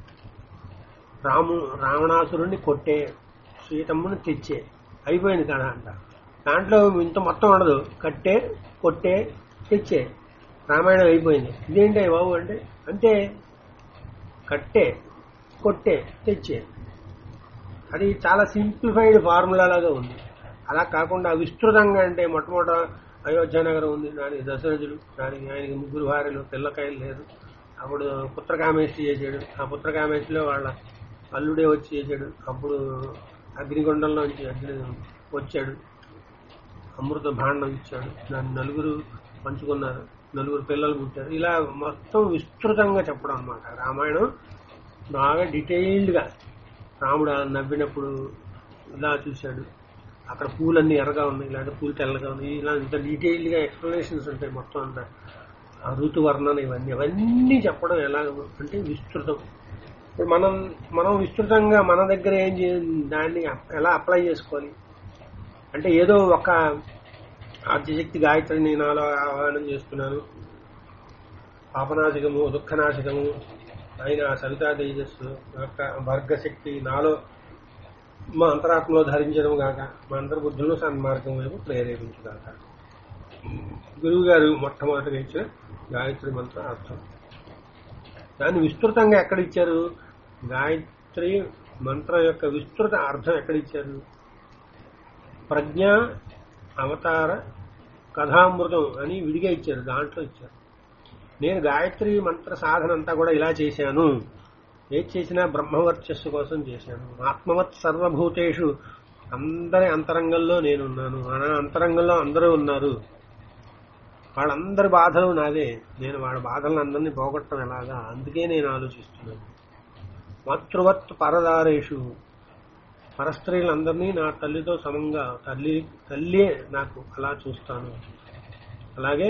రాము రావణాసురుణ్ణి కొట్టే సీతమ్మని తెచ్చే అయిపోయింది కదా అంట దాంట్లో ఇంత మొత్తం ఉండదు కట్టే కొట్టే తెచ్చే రామాయణం అయిపోయింది ఇదేంటి బాబు అంటే అంటే కట్టే కొట్టే తెచ్చే అది చాలా సింప్లిఫైడ్ ఫార్ములా లాగా ఉంది అలా కాకుండా విస్తృతంగా అంటే మొట్టమొదట అయోధ్య నగరం ఉంది దానికి దశరథుడు దానికి ఆయనకి ముగ్గురు భార్యలు పిల్లకాయలు లేదు అప్పుడు పుత్రకామేష్టి చేశాడు ఆ పుత్రకామేష్టిలో వాళ్ళ అల్లుడే వచ్చి చేశాడు అప్పుడు అగ్నిగుండంలోంచి అగ్ని వచ్చాడు అమృత భాండం ఇచ్చాడు దాన్ని నలుగురు పంచుకున్నారు నలుగురు పిల్లలు పుట్టారు ఇలా మొత్తం విస్తృతంగా చెప్పడం అన్నమాట రామాయణం బాగా డీటెయిల్డ్గా రాముడు అలా నవ్వినప్పుడు ఇలా చూశాడు అక్కడ పూలన్నీ ఎర్రగా ఉన్నాయి లేదా పూలు తెల్లగా ఉన్నాయి ఇలా ఇంత డీటెయిల్డ్గా ఎక్స్ప్లెనేషన్స్ ఉంటాయి మొత్తం అంతా ఆ ఋతువర్ణన ఇవన్నీ అవన్నీ చెప్పడం ఎలా అంటే విస్తృతం ఇప్పుడు మనం మనం విస్తృతంగా మన దగ్గర ఏం చే దాన్ని ఎలా అప్లై చేసుకోవాలి అంటే ఏదో ఒక ఆద్యశక్తి గాయత్రిని నాలో ఆహ్వానం చేస్తున్నాను పాపనాశకము దుఃఖనాశకము అయిన సవితా తేజస్సు యొక్క భర్గశక్తి నాలో మా అంతరాత్మలో ధరించడం గాక మా అంతర్బుద్ధులను సన్మార్గం వైపు ప్రేరేపించుగాక గురువు గారు మొట్టమొదటిగా ఇచ్చిన గాయత్రి మంత్ర అర్థం దాన్ని విస్తృతంగా ఎక్కడ ఇచ్చారు గాయత్రి మంత్రం యొక్క విస్తృత అర్థం ఎక్కడ ఇచ్చారు ప్రజ్ఞ అవతార కథామృతం అని విడిగా ఇచ్చారు దాంట్లో ఇచ్చారు నేను గాయత్రి మంత్ర సాధన అంతా కూడా ఇలా చేశాను ఏది చేసినా బ్రహ్మవర్చస్సు కోసం చేశాను ఆత్మవత్ సర్వభూతేషు అందరి అంతరంగంలో నేనున్నాను ఆ అంతరంగంలో అందరూ ఉన్నారు వాళ్ళందరి బాధలు నాదే నేను వాళ్ళ బాధలను అందరినీ పోగొట్టడం ఎలాగా అందుకే నేను ఆలోచిస్తున్నాను మాతృవత్ పరదారేషు పరస్త్రీలందరినీ నా తల్లితో సమంగా తల్లి తల్లియే నాకు అలా చూస్తాను అలాగే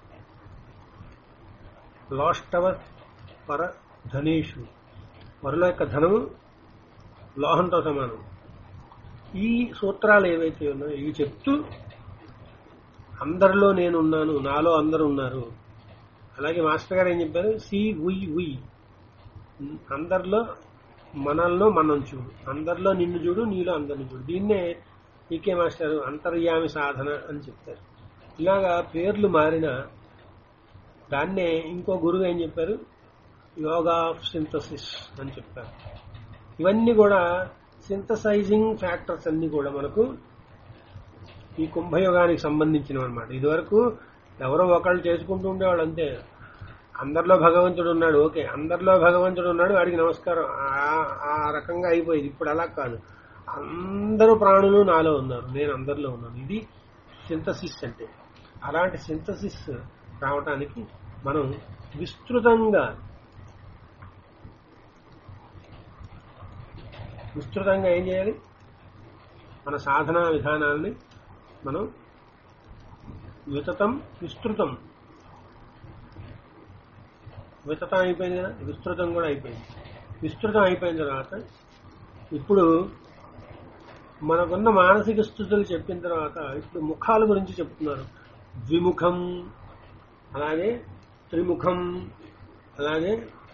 లోష్టవ పర ధనేషు వరుల యొక్క ధనము లోహంతో సమానం ఈ సూత్రాలు ఏవైతే ఉన్నాయో ఇవి చెప్తూ అందరిలో నేను ఉన్నాను నాలో అందరూ ఉన్నారు అలాగే మాస్టర్ గారు ఏం చెప్పారు సి ఉయ్ ఉయ్ అందరిలో మనల్లో మనం చూడు అందరిలో నిన్ను చూడు నీలో అందరిని చూడు దీన్నే ఈకే మాస్టర్ అంతర్యామి సాధన అని చెప్తారు ఇలాగా పేర్లు మారిన దాన్నే ఇంకో గురువు ఏం చెప్పారు యోగా ఆఫ్ సింథసిస్ అని చెప్పారు ఇవన్నీ కూడా సింథసైజింగ్ ఫ్యాక్టర్స్ అన్ని కూడా మనకు ఈ కుంభయోగానికి సంబంధించినవి అనమాట ఇదివరకు ఎవరో ఒకళ్ళు చేసుకుంటూ ఉండేవాళ్ళు అంతే అందరిలో భగవంతుడు ఉన్నాడు ఓకే అందరిలో భగవంతుడు ఉన్నాడు వాడికి నమస్కారం ఆ- ఆ రకంగా అయిపోయింది ఇప్పుడు అలా కాదు అందరూ ప్రాణులు నాలో ఉన్నారు నేను అందరిలో ఉన్నాను ఇది సింథసిస్ అంటే అలాంటి సింథసిస్ రావటానికి మనం విస్తృతంగా విస్తృతంగా ఏం చేయాలి మన సాధనా విధానాన్ని మనం వితతం విస్తృతం వితతం అయిపోయింది కదా విస్తృతం కూడా అయిపోయింది విస్తృతం అయిపోయిన తర్వాత ఇప్పుడు మనకున్న మానసిక స్థితులు చెప్పిన తర్వాత ఇప్పుడు ముఖాల గురించి చెప్తున్నారు ద్విముఖం అలాగే త్రిముఖం అలాగే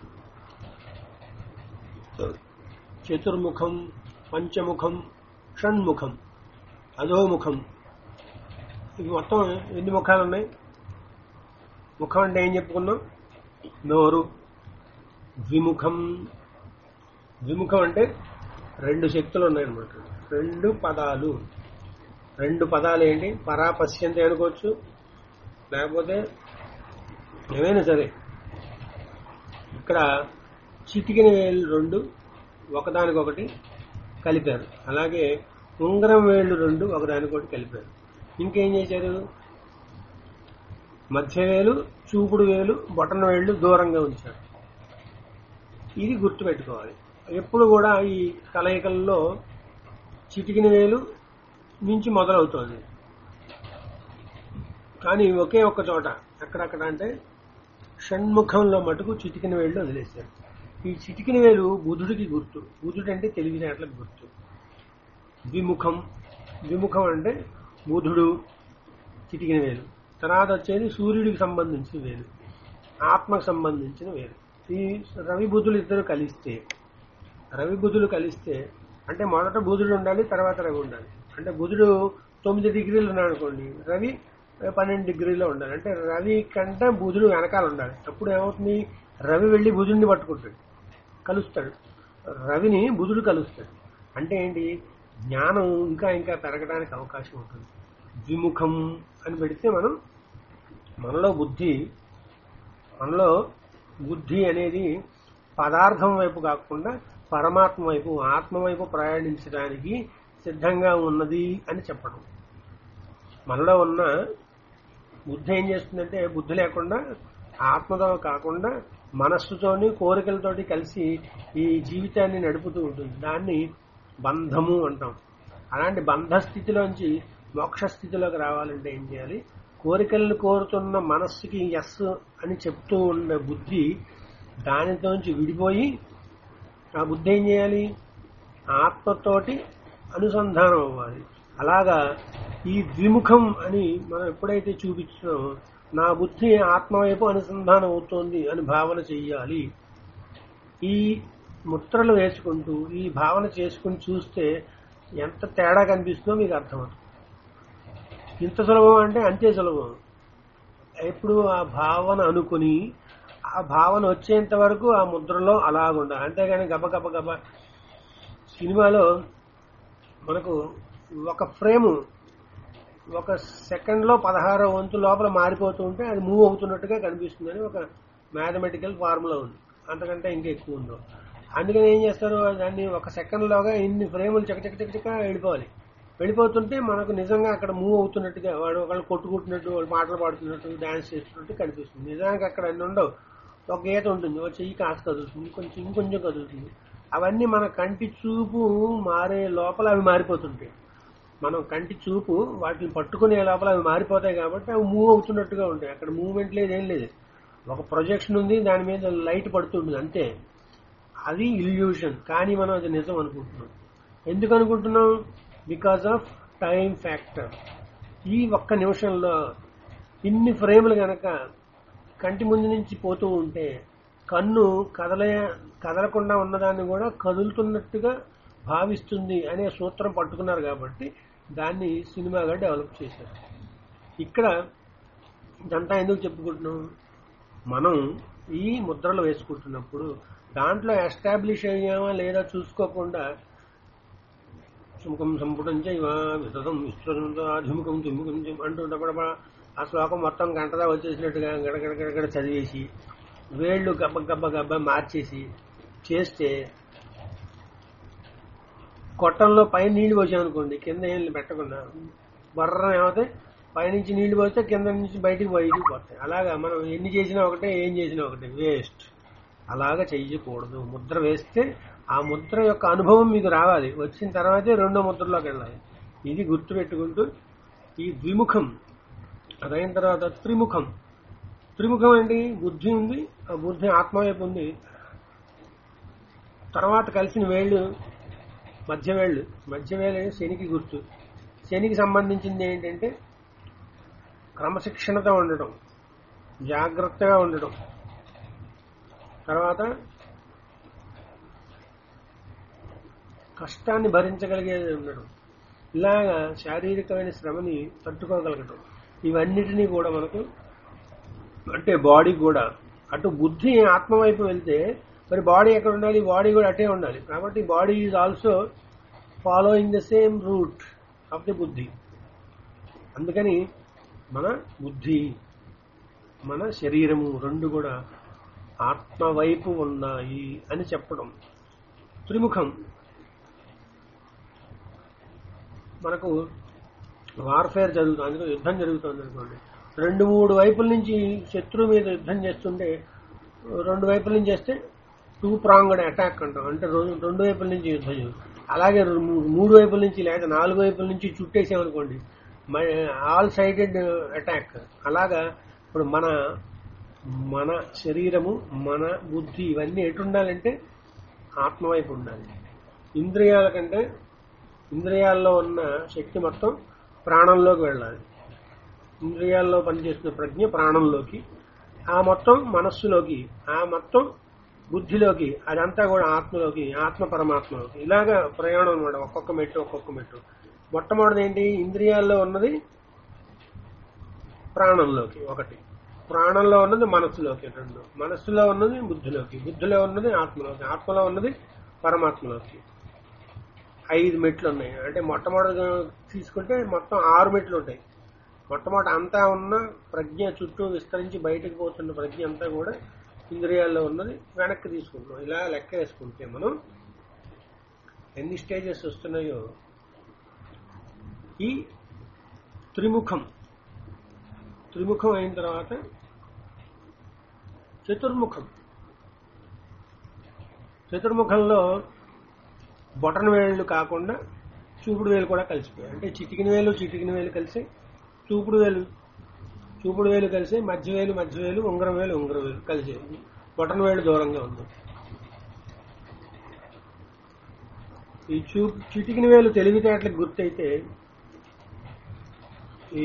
చతుర్ముఖం పంచముఖం షణ్ముఖం అధోముఖం ఇవి మొత్తం ఎన్ని ముఖాలు ఉన్నాయి ముఖం అంటే ఏం చెప్పుకున్నాం నోరు ద్విముఖం ద్విముఖం అంటే రెండు శక్తులు ఉన్నాయన్నమాట రెండు పదాలు రెండు పదాలు ఏంటి పరాపశ్యంతి అనుకోవచ్చు లేకపోతే ఏమైనా సరే ఇక్కడ చిటికిన వేలు రెండు ఒకదానికొకటి కలిపారు అలాగే ఉంగరం వేళ్ళు రెండు ఒకదానికొకటి కలిపారు ఇంకేం చేశారు మధ్య వేలు చూపుడు వేలు బొటన వేళ్ళు దూరంగా ఉంచారు ఇది గుర్తుపెట్టుకోవాలి ఎప్పుడు కూడా ఈ కలయికల్లో చిటికిన వేలు నుంచి మొదలవుతోంది కానీ ఒకే ఒక్క చోట ఎక్కడక్కడ అంటే షణ్ముఖంలో మటుకు చిటికిన వేళ్ళు వదిలేశారు ఈ చిటికిన వేలు బుధుడికి గుర్తు బుధుడు అంటే తెలివితేటలకు గుర్తు ద్విముఖం ద్విముఖం అంటే బుధుడు చిటికిన వేలు తర్వాత వచ్చేది సూర్యుడికి సంబంధించిన వేలు ఆత్మకు సంబంధించిన వేలు ఈ రవి బుధులు ఇద్దరు కలిస్తే రవి బుధులు కలిస్తే అంటే మొదట బుధుడు ఉండాలి తర్వాత రవి ఉండాలి అంటే బుధుడు తొమ్మిది డిగ్రీలు ఉన్నాడు అనుకోండి రవి పన్నెండు డిగ్రీలో ఉండాలి అంటే రవి కంటే బుధుడు వెనకాల ఉండాలి అప్పుడు ఏమవుతుంది రవి వెళ్ళి బుధుడిని పట్టుకుంటాడు కలుస్తాడు రవిని బుధుడు కలుస్తాడు అంటే ఏంటి జ్ఞానం ఇంకా ఇంకా పెరగడానికి అవకాశం ఉంటుంది ద్విముఖం అని పెడితే మనం మనలో బుద్ధి మనలో బుద్ధి అనేది పదార్థం వైపు కాకుండా పరమాత్మ వైపు ఆత్మ వైపు ప్రయాణించడానికి సిద్ధంగా ఉన్నది అని చెప్పడం మనలో ఉన్న బుద్ధి ఏం చేస్తుందంటే బుద్ధి లేకుండా ఆత్మతో కాకుండా మనస్సుతోని కోరికలతోటి కలిసి ఈ జీవితాన్ని నడుపుతూ ఉంటుంది దాన్ని బంధము అంటాం అలాంటి బంధ స్థితిలోంచి మోక్ష స్థితిలోకి రావాలంటే ఏం చేయాలి కోరికలను కోరుతున్న మనస్సుకి ఎస్ అని చెప్తూ ఉన్న బుద్ధి దానితోంచి విడిపోయి ఆ బుద్ధి ఏం చేయాలి ఆత్మతోటి అనుసంధానం అవ్వాలి అలాగా ఈ ద్విముఖం అని మనం ఎప్పుడైతే చూపించినామో నా బుద్ధి ఆత్మ వైపు అనుసంధానం అవుతోంది అని భావన చెయ్యాలి ఈ ముద్రలు వేసుకుంటూ ఈ భావన చేసుకుని చూస్తే ఎంత తేడా కనిపిస్తుందో మీకు అర్థమవుతుంది ఇంత సులభం అంటే అంతే సులభం ఎప్పుడు ఆ భావన అనుకుని ఆ భావన వచ్చేంత వరకు ఆ ముద్రలో అలాగుండాలి అంతేగాని గబ గబ గబ సినిమాలో మనకు ఒక ఫ్రేము ఒక సెకండ్ లో పదహారో వంతు లోపల మారిపోతూ ఉంటే అది మూవ్ అవుతున్నట్టుగా కనిపిస్తుందని ఒక మ్యాథమెటికల్ ఫార్ములా ఉంది అంతకంటే ఇంకా ఎక్కువ ఉందో అందుకని ఏం చేస్తారు దాన్ని ఒక సెకండ్ లోగా ఇన్ని ఫ్రేములు చక చక చక చక వెళ్ళిపోవాలి వెళ్ళిపోతుంటే మనకు నిజంగా అక్కడ మూవ్ అవుతున్నట్టుగా వాడు ఒకళ్ళు కొట్టుకుంటున్నట్టు వాళ్ళు పాటలు పాడుతున్నట్టు డాన్స్ చేస్తున్నట్టు కనిపిస్తుంది నిజానికి అక్కడ అన్ని ఉండవు ఒక గీత ఉంటుంది ఒక చెయ్యి కాస్త కదులుతుంది కొంచెం ఇంకొంచెం కదులుతుంది అవన్నీ మన కంటి చూపు మారే లోపల అవి మారిపోతుంటాయి మనం కంటి చూపు వాటిని పట్టుకునే లోపల అవి మారిపోతాయి కాబట్టి అవి మూవ్ అవుతున్నట్టుగా ఉంటాయి అక్కడ మూవ్మెంట్ లేదు ఏం లేదు ఒక ప్రొజెక్షన్ ఉంది దాని మీద లైట్ పడుతుంది అంతే అది ఇల్యూషన్ కానీ మనం అది నిజం అనుకుంటున్నాం ఎందుకు అనుకుంటున్నాం బికాస్ ఆఫ్ టైం ఫ్యాక్టర్ ఈ ఒక్క నిమిషంలో ఇన్ని ఫ్రేములు గనక కంటి ముందు నుంచి పోతూ ఉంటే కన్ను కదలే కదలకుండా ఉన్నదాన్ని కూడా కదులుతున్నట్టుగా భావిస్తుంది అనే సూత్రం పట్టుకున్నారు కాబట్టి దాన్ని సినిమాగా డెవలప్ చేశారు ఇక్కడ ఇదంతా ఎందుకు చెప్పుకుంటున్నాం మనం ఈ ముద్రలు వేసుకుంటున్నప్పుడు దాంట్లో ఎస్టాబ్లిష్ అయ్యామా లేదా చూసుకోకుండా సుముఖం సంపుటం చైవ విసదం విశ్వముఖం తుమ్ముఖం అంటుంటప్పుడు ఆ శ్లోకం మొత్తం గంటదా వచ్చేసినట్టుగా గడగడ గడగడ చదివేసి వేళ్ళు గబ్బ గబ్బ గబ్బ మార్చేసి చేస్తే కొట్టంలో పైన నీళ్లు పోసామనుకోండి కింద ఏం పెట్టకుండా బర్ర ఏమైతే పైనుంచి నీళ్లు పోస్తే కింద నుంచి బయటికి బయటికి పోతాయి అలాగా మనం ఎన్ని చేసినా ఒకటే ఏం చేసినా ఒకటే వేస్ట్ అలాగా చెయ్యకూడదు ముద్ర వేస్తే ఆ ముద్ర యొక్క అనుభవం మీకు రావాలి వచ్చిన తర్వాతే రెండో ముద్రలోకి వెళ్ళాలి ఇది గుర్తు పెట్టుకుంటూ ఈ ద్విముఖం అదైన తర్వాత త్రిముఖం త్రిముఖం ఏంటి బుద్ధి ఉంది ఆ బుద్ధి ఆత్మ వైపు ఉంది తర్వాత కలిసిన వేళ్ళు మధ్య వేళ్ళు మధ్య వేళ్ళు శనికి గుర్తు శనికి సంబంధించింది ఏంటంటే క్రమశిక్షణతో ఉండడం జాగ్రత్తగా ఉండడం తర్వాత కష్టాన్ని భరించగలిగేది ఉండడం ఇలాగా శారీరకమైన శ్రమని తట్టుకోగలగడం ఇవన్నిటినీ కూడా మనకు అంటే బాడీ కూడా అటు బుద్ధి ఆత్మ వైపు వెళ్తే మరి బాడీ ఎక్కడ ఉండాలి బాడీ కూడా అటే ఉండాలి కాబట్టి body is also following the same route of the buddhi అందుకని మన బుద్ధి మన శరీరము రెండు కూడా ఆత్మ వైపు ఉన్నాయి అని చెప్పడం త్రిముఖం మనకు వార్ఫేర్ జరుగుతుంది అందులో యుద్ధం జరుగుతుంది అనుకోండి రెండు మూడు వైపుల నుంచి శత్రువు మీద యుద్ధం చేస్తుంటే రెండు వైపుల నుంచి చేస్తే టూ ప్రాంగ్డ్ అటాక్ అంటాం అంటే రెండు రెండు వైపుల నుంచి యుద్ధం చేస్తాం అలాగే రెండు- మూడు వైపుల నుంచి లేదా నాలుగు వైపుల నుంచి చుట్టేసామనుకోండి ఆల్ సైడెడ్ అటాక్ అలాగా ఇప్పుడు మన మన శరీరము మన బుద్ధి ఇవన్నీ ఎటు ఉండాలంటే ఆత్మ వైపు ఉండాలి ఇంద్రియాల కంటే ఇంద్రియాల్లో ఉన్న శక్తి మొత్తం ప్రాణంలోకి వెళ్ళాలి ఇంద్రియాల్లో పనిచేస్తున్న ప్రజ్ఞ ప్రాణంలోకి ఆ మొత్తం మనస్సులోకి ఆ మొత్తం బుద్ధిలోకి అదంతా కూడా ఆత్మలోకి ఆత్మ పరమాత్మలోకి ఇలాగా ప్రయాణం అనమాట ఒక్కొక్క మెట్టు ఒక్కొక్క మెట్టు మొట్టమొదటిది ఏంటి ఇంద్రియాల్లో ఉన్నది ప్రాణంలోకి ఒకటి ప్రాణంలో ఉన్నది మనస్సులోకి రెండు మనస్సులో ఉన్నది బుద్ధిలోకి బుద్ధిలో ఉన్నది ఆత్మలోకి ఆత్మలో ఉన్నది పరమాత్మలోకి ఐదు మెట్లు ఉన్నాయి అంటే మొట్టమొదటి తీసుకుంటే మొత్తం ఆరు మెట్లు ఉంటాయి మొట్టమొదటి అంతా ఉన్న ప్రజ్ఞ చుట్టూ విస్తరించి బయటకు పోతున్న ప్రజ్ఞ అంతా కూడా ఇంద్రియాల్లో ఉన్నది వెనక్కి తీసుకుంటున్నాం ఇలా లెక్క వేసుకుంటే మనం ఎన్ని స్టేజెస్ వస్తున్నాయో ఈ త్రిముఖం త్రిముఖం అయిన తర్వాత చతుర్ముఖం చతుర్ముఖంలో బొటన వేళ్ళు కాకుండా చూపుడు వేలు కూడా కలిసిపోయాయి అంటే చిటికిన వేలు చిటికిన వేలు కలిసి చూపుడు వేలు చూపుడు వేలు కలిసి మధ్య వేలు మధ్య వేలు ఉంగరం వేలు ఉంగరం వేలు కలిసి బొటన వేలు దూరంగా ఉంది ఈ చూ చిటికిన వేలు తెలివితేటలకు గుర్తయితే ఈ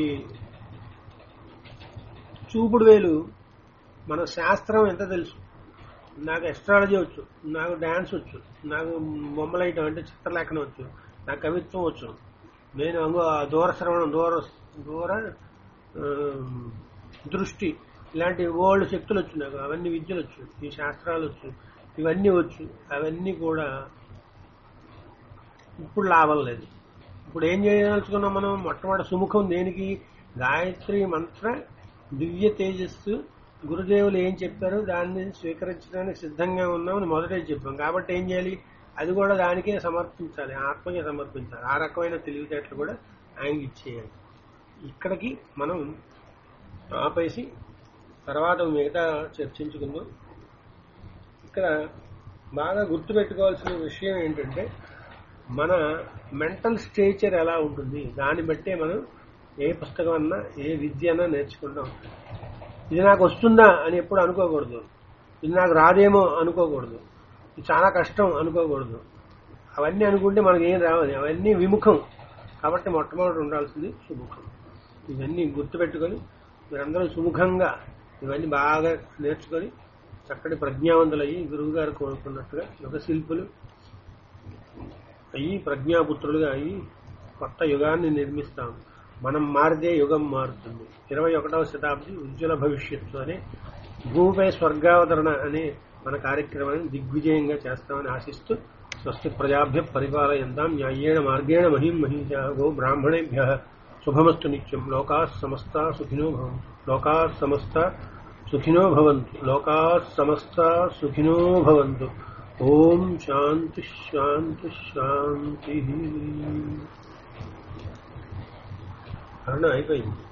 చూపుడు వేలు మన శాస్త్రం ఎంత తెలుసు నాకు ఎస్ట్రాలజీ వచ్చు నాకు డాన్స్ వచ్చు నాకు బొమ్మలైటం అంటే చిత్రలేఖనం వచ్చు నాకు కవిత్వం వచ్చు నేను అంగు ఆ దూర శ్రవణం దూర దూర ఆ, దృష్టి ఇలాంటి ఓల్డ్ శక్తులు వచ్చు నాకు అవన్నీ విద్యలు వచ్చు ఈ శాస్త్రాలు వచ్చు ఇవన్నీ వచ్చు అవన్నీ కూడా ఇప్పుడు లాభం లేదు ఇప్పుడు ఏం చేయదలుచుకున్నాం మనం మొట్టమొదటి సుముఖం దేనికి గాయత్రి మంత్ర దివ్య తేజస్సు గురుదేవులు ఏం చెప్పారో దాన్ని స్వీకరించడానికి సిద్ధంగా ఉన్నామని మొదటే చెప్పాం కాబట్టి ఏం చేయాలి అది కూడా దానికే సమర్పించాలి ఆత్మకే సమర్పించాలి ఆ రకమైన తెలివితేటలు కూడా ఆయనకి ఇచ్చేయాలి ఇక్కడికి మనం ఆపేసి తర్వాత మిగతా చర్చించుకుందాం ఇక్కడ బాగా గుర్తుపెట్టుకోవాల్సిన విషయం ఏంటంటే మన మెంటల్ స్టేచర్ ఎలా ఉంటుంది దాన్ని బట్టే మనం ఏ పుస్తకం అన్నా ఏ విద్య అన్నా నేర్చుకుంటాం ఇది నాకు వస్తుందా అని ఎప్పుడు అనుకోకూడదు ఇది నాకు రాదేమో అనుకోకూడదు ఇది చాలా కష్టం అనుకోకూడదు అవన్నీ అనుకుంటే మనకి ఏం రావాలి అవన్నీ విముఖం కాబట్టి మొట్టమొదటి ఉండాల్సింది సుముఖం ఇవన్నీ గుర్తుపెట్టుకొని మీరందరూ సుముఖంగా ఇవన్నీ బాగా నేర్చుకొని చక్కటి ప్రజ్ఞావంతులయ్యి గురువు గారు కోరుకున్నట్టుగా యుగ శిల్పులు అయ్యి ప్రజ్ఞాపుత్రులుగా అయ్యి కొత్త యుగాన్ని నిర్మిస్తాం మనం మారితే యుగం మారుతుంది ఇరవై ఒకటవ శతాబ్ది ఉజ్వల భవిష్యత్తు అనే భూమిపై స్వర్గావతరణ అనే మన కార్యక్రమాన్ని దిగ్విజయంగా చేస్తామని ఆశిస్తూ స్వస్తి ప్రజాభ్య పరిపాలయంతాం న్యాయేణ మార్గేణ మహిం మహిషా గో బ్రాహ్మణేభ్య శుభమస్తు నిత్యం లోకా సమస్త సుఖినో భవంతు లోకా సమస్త సుఖినో భవంతు లోకా సమస్త సుఖినో భవంతు ఓం శాంతి శాంతి శాంతి అన్న అయిపోయింది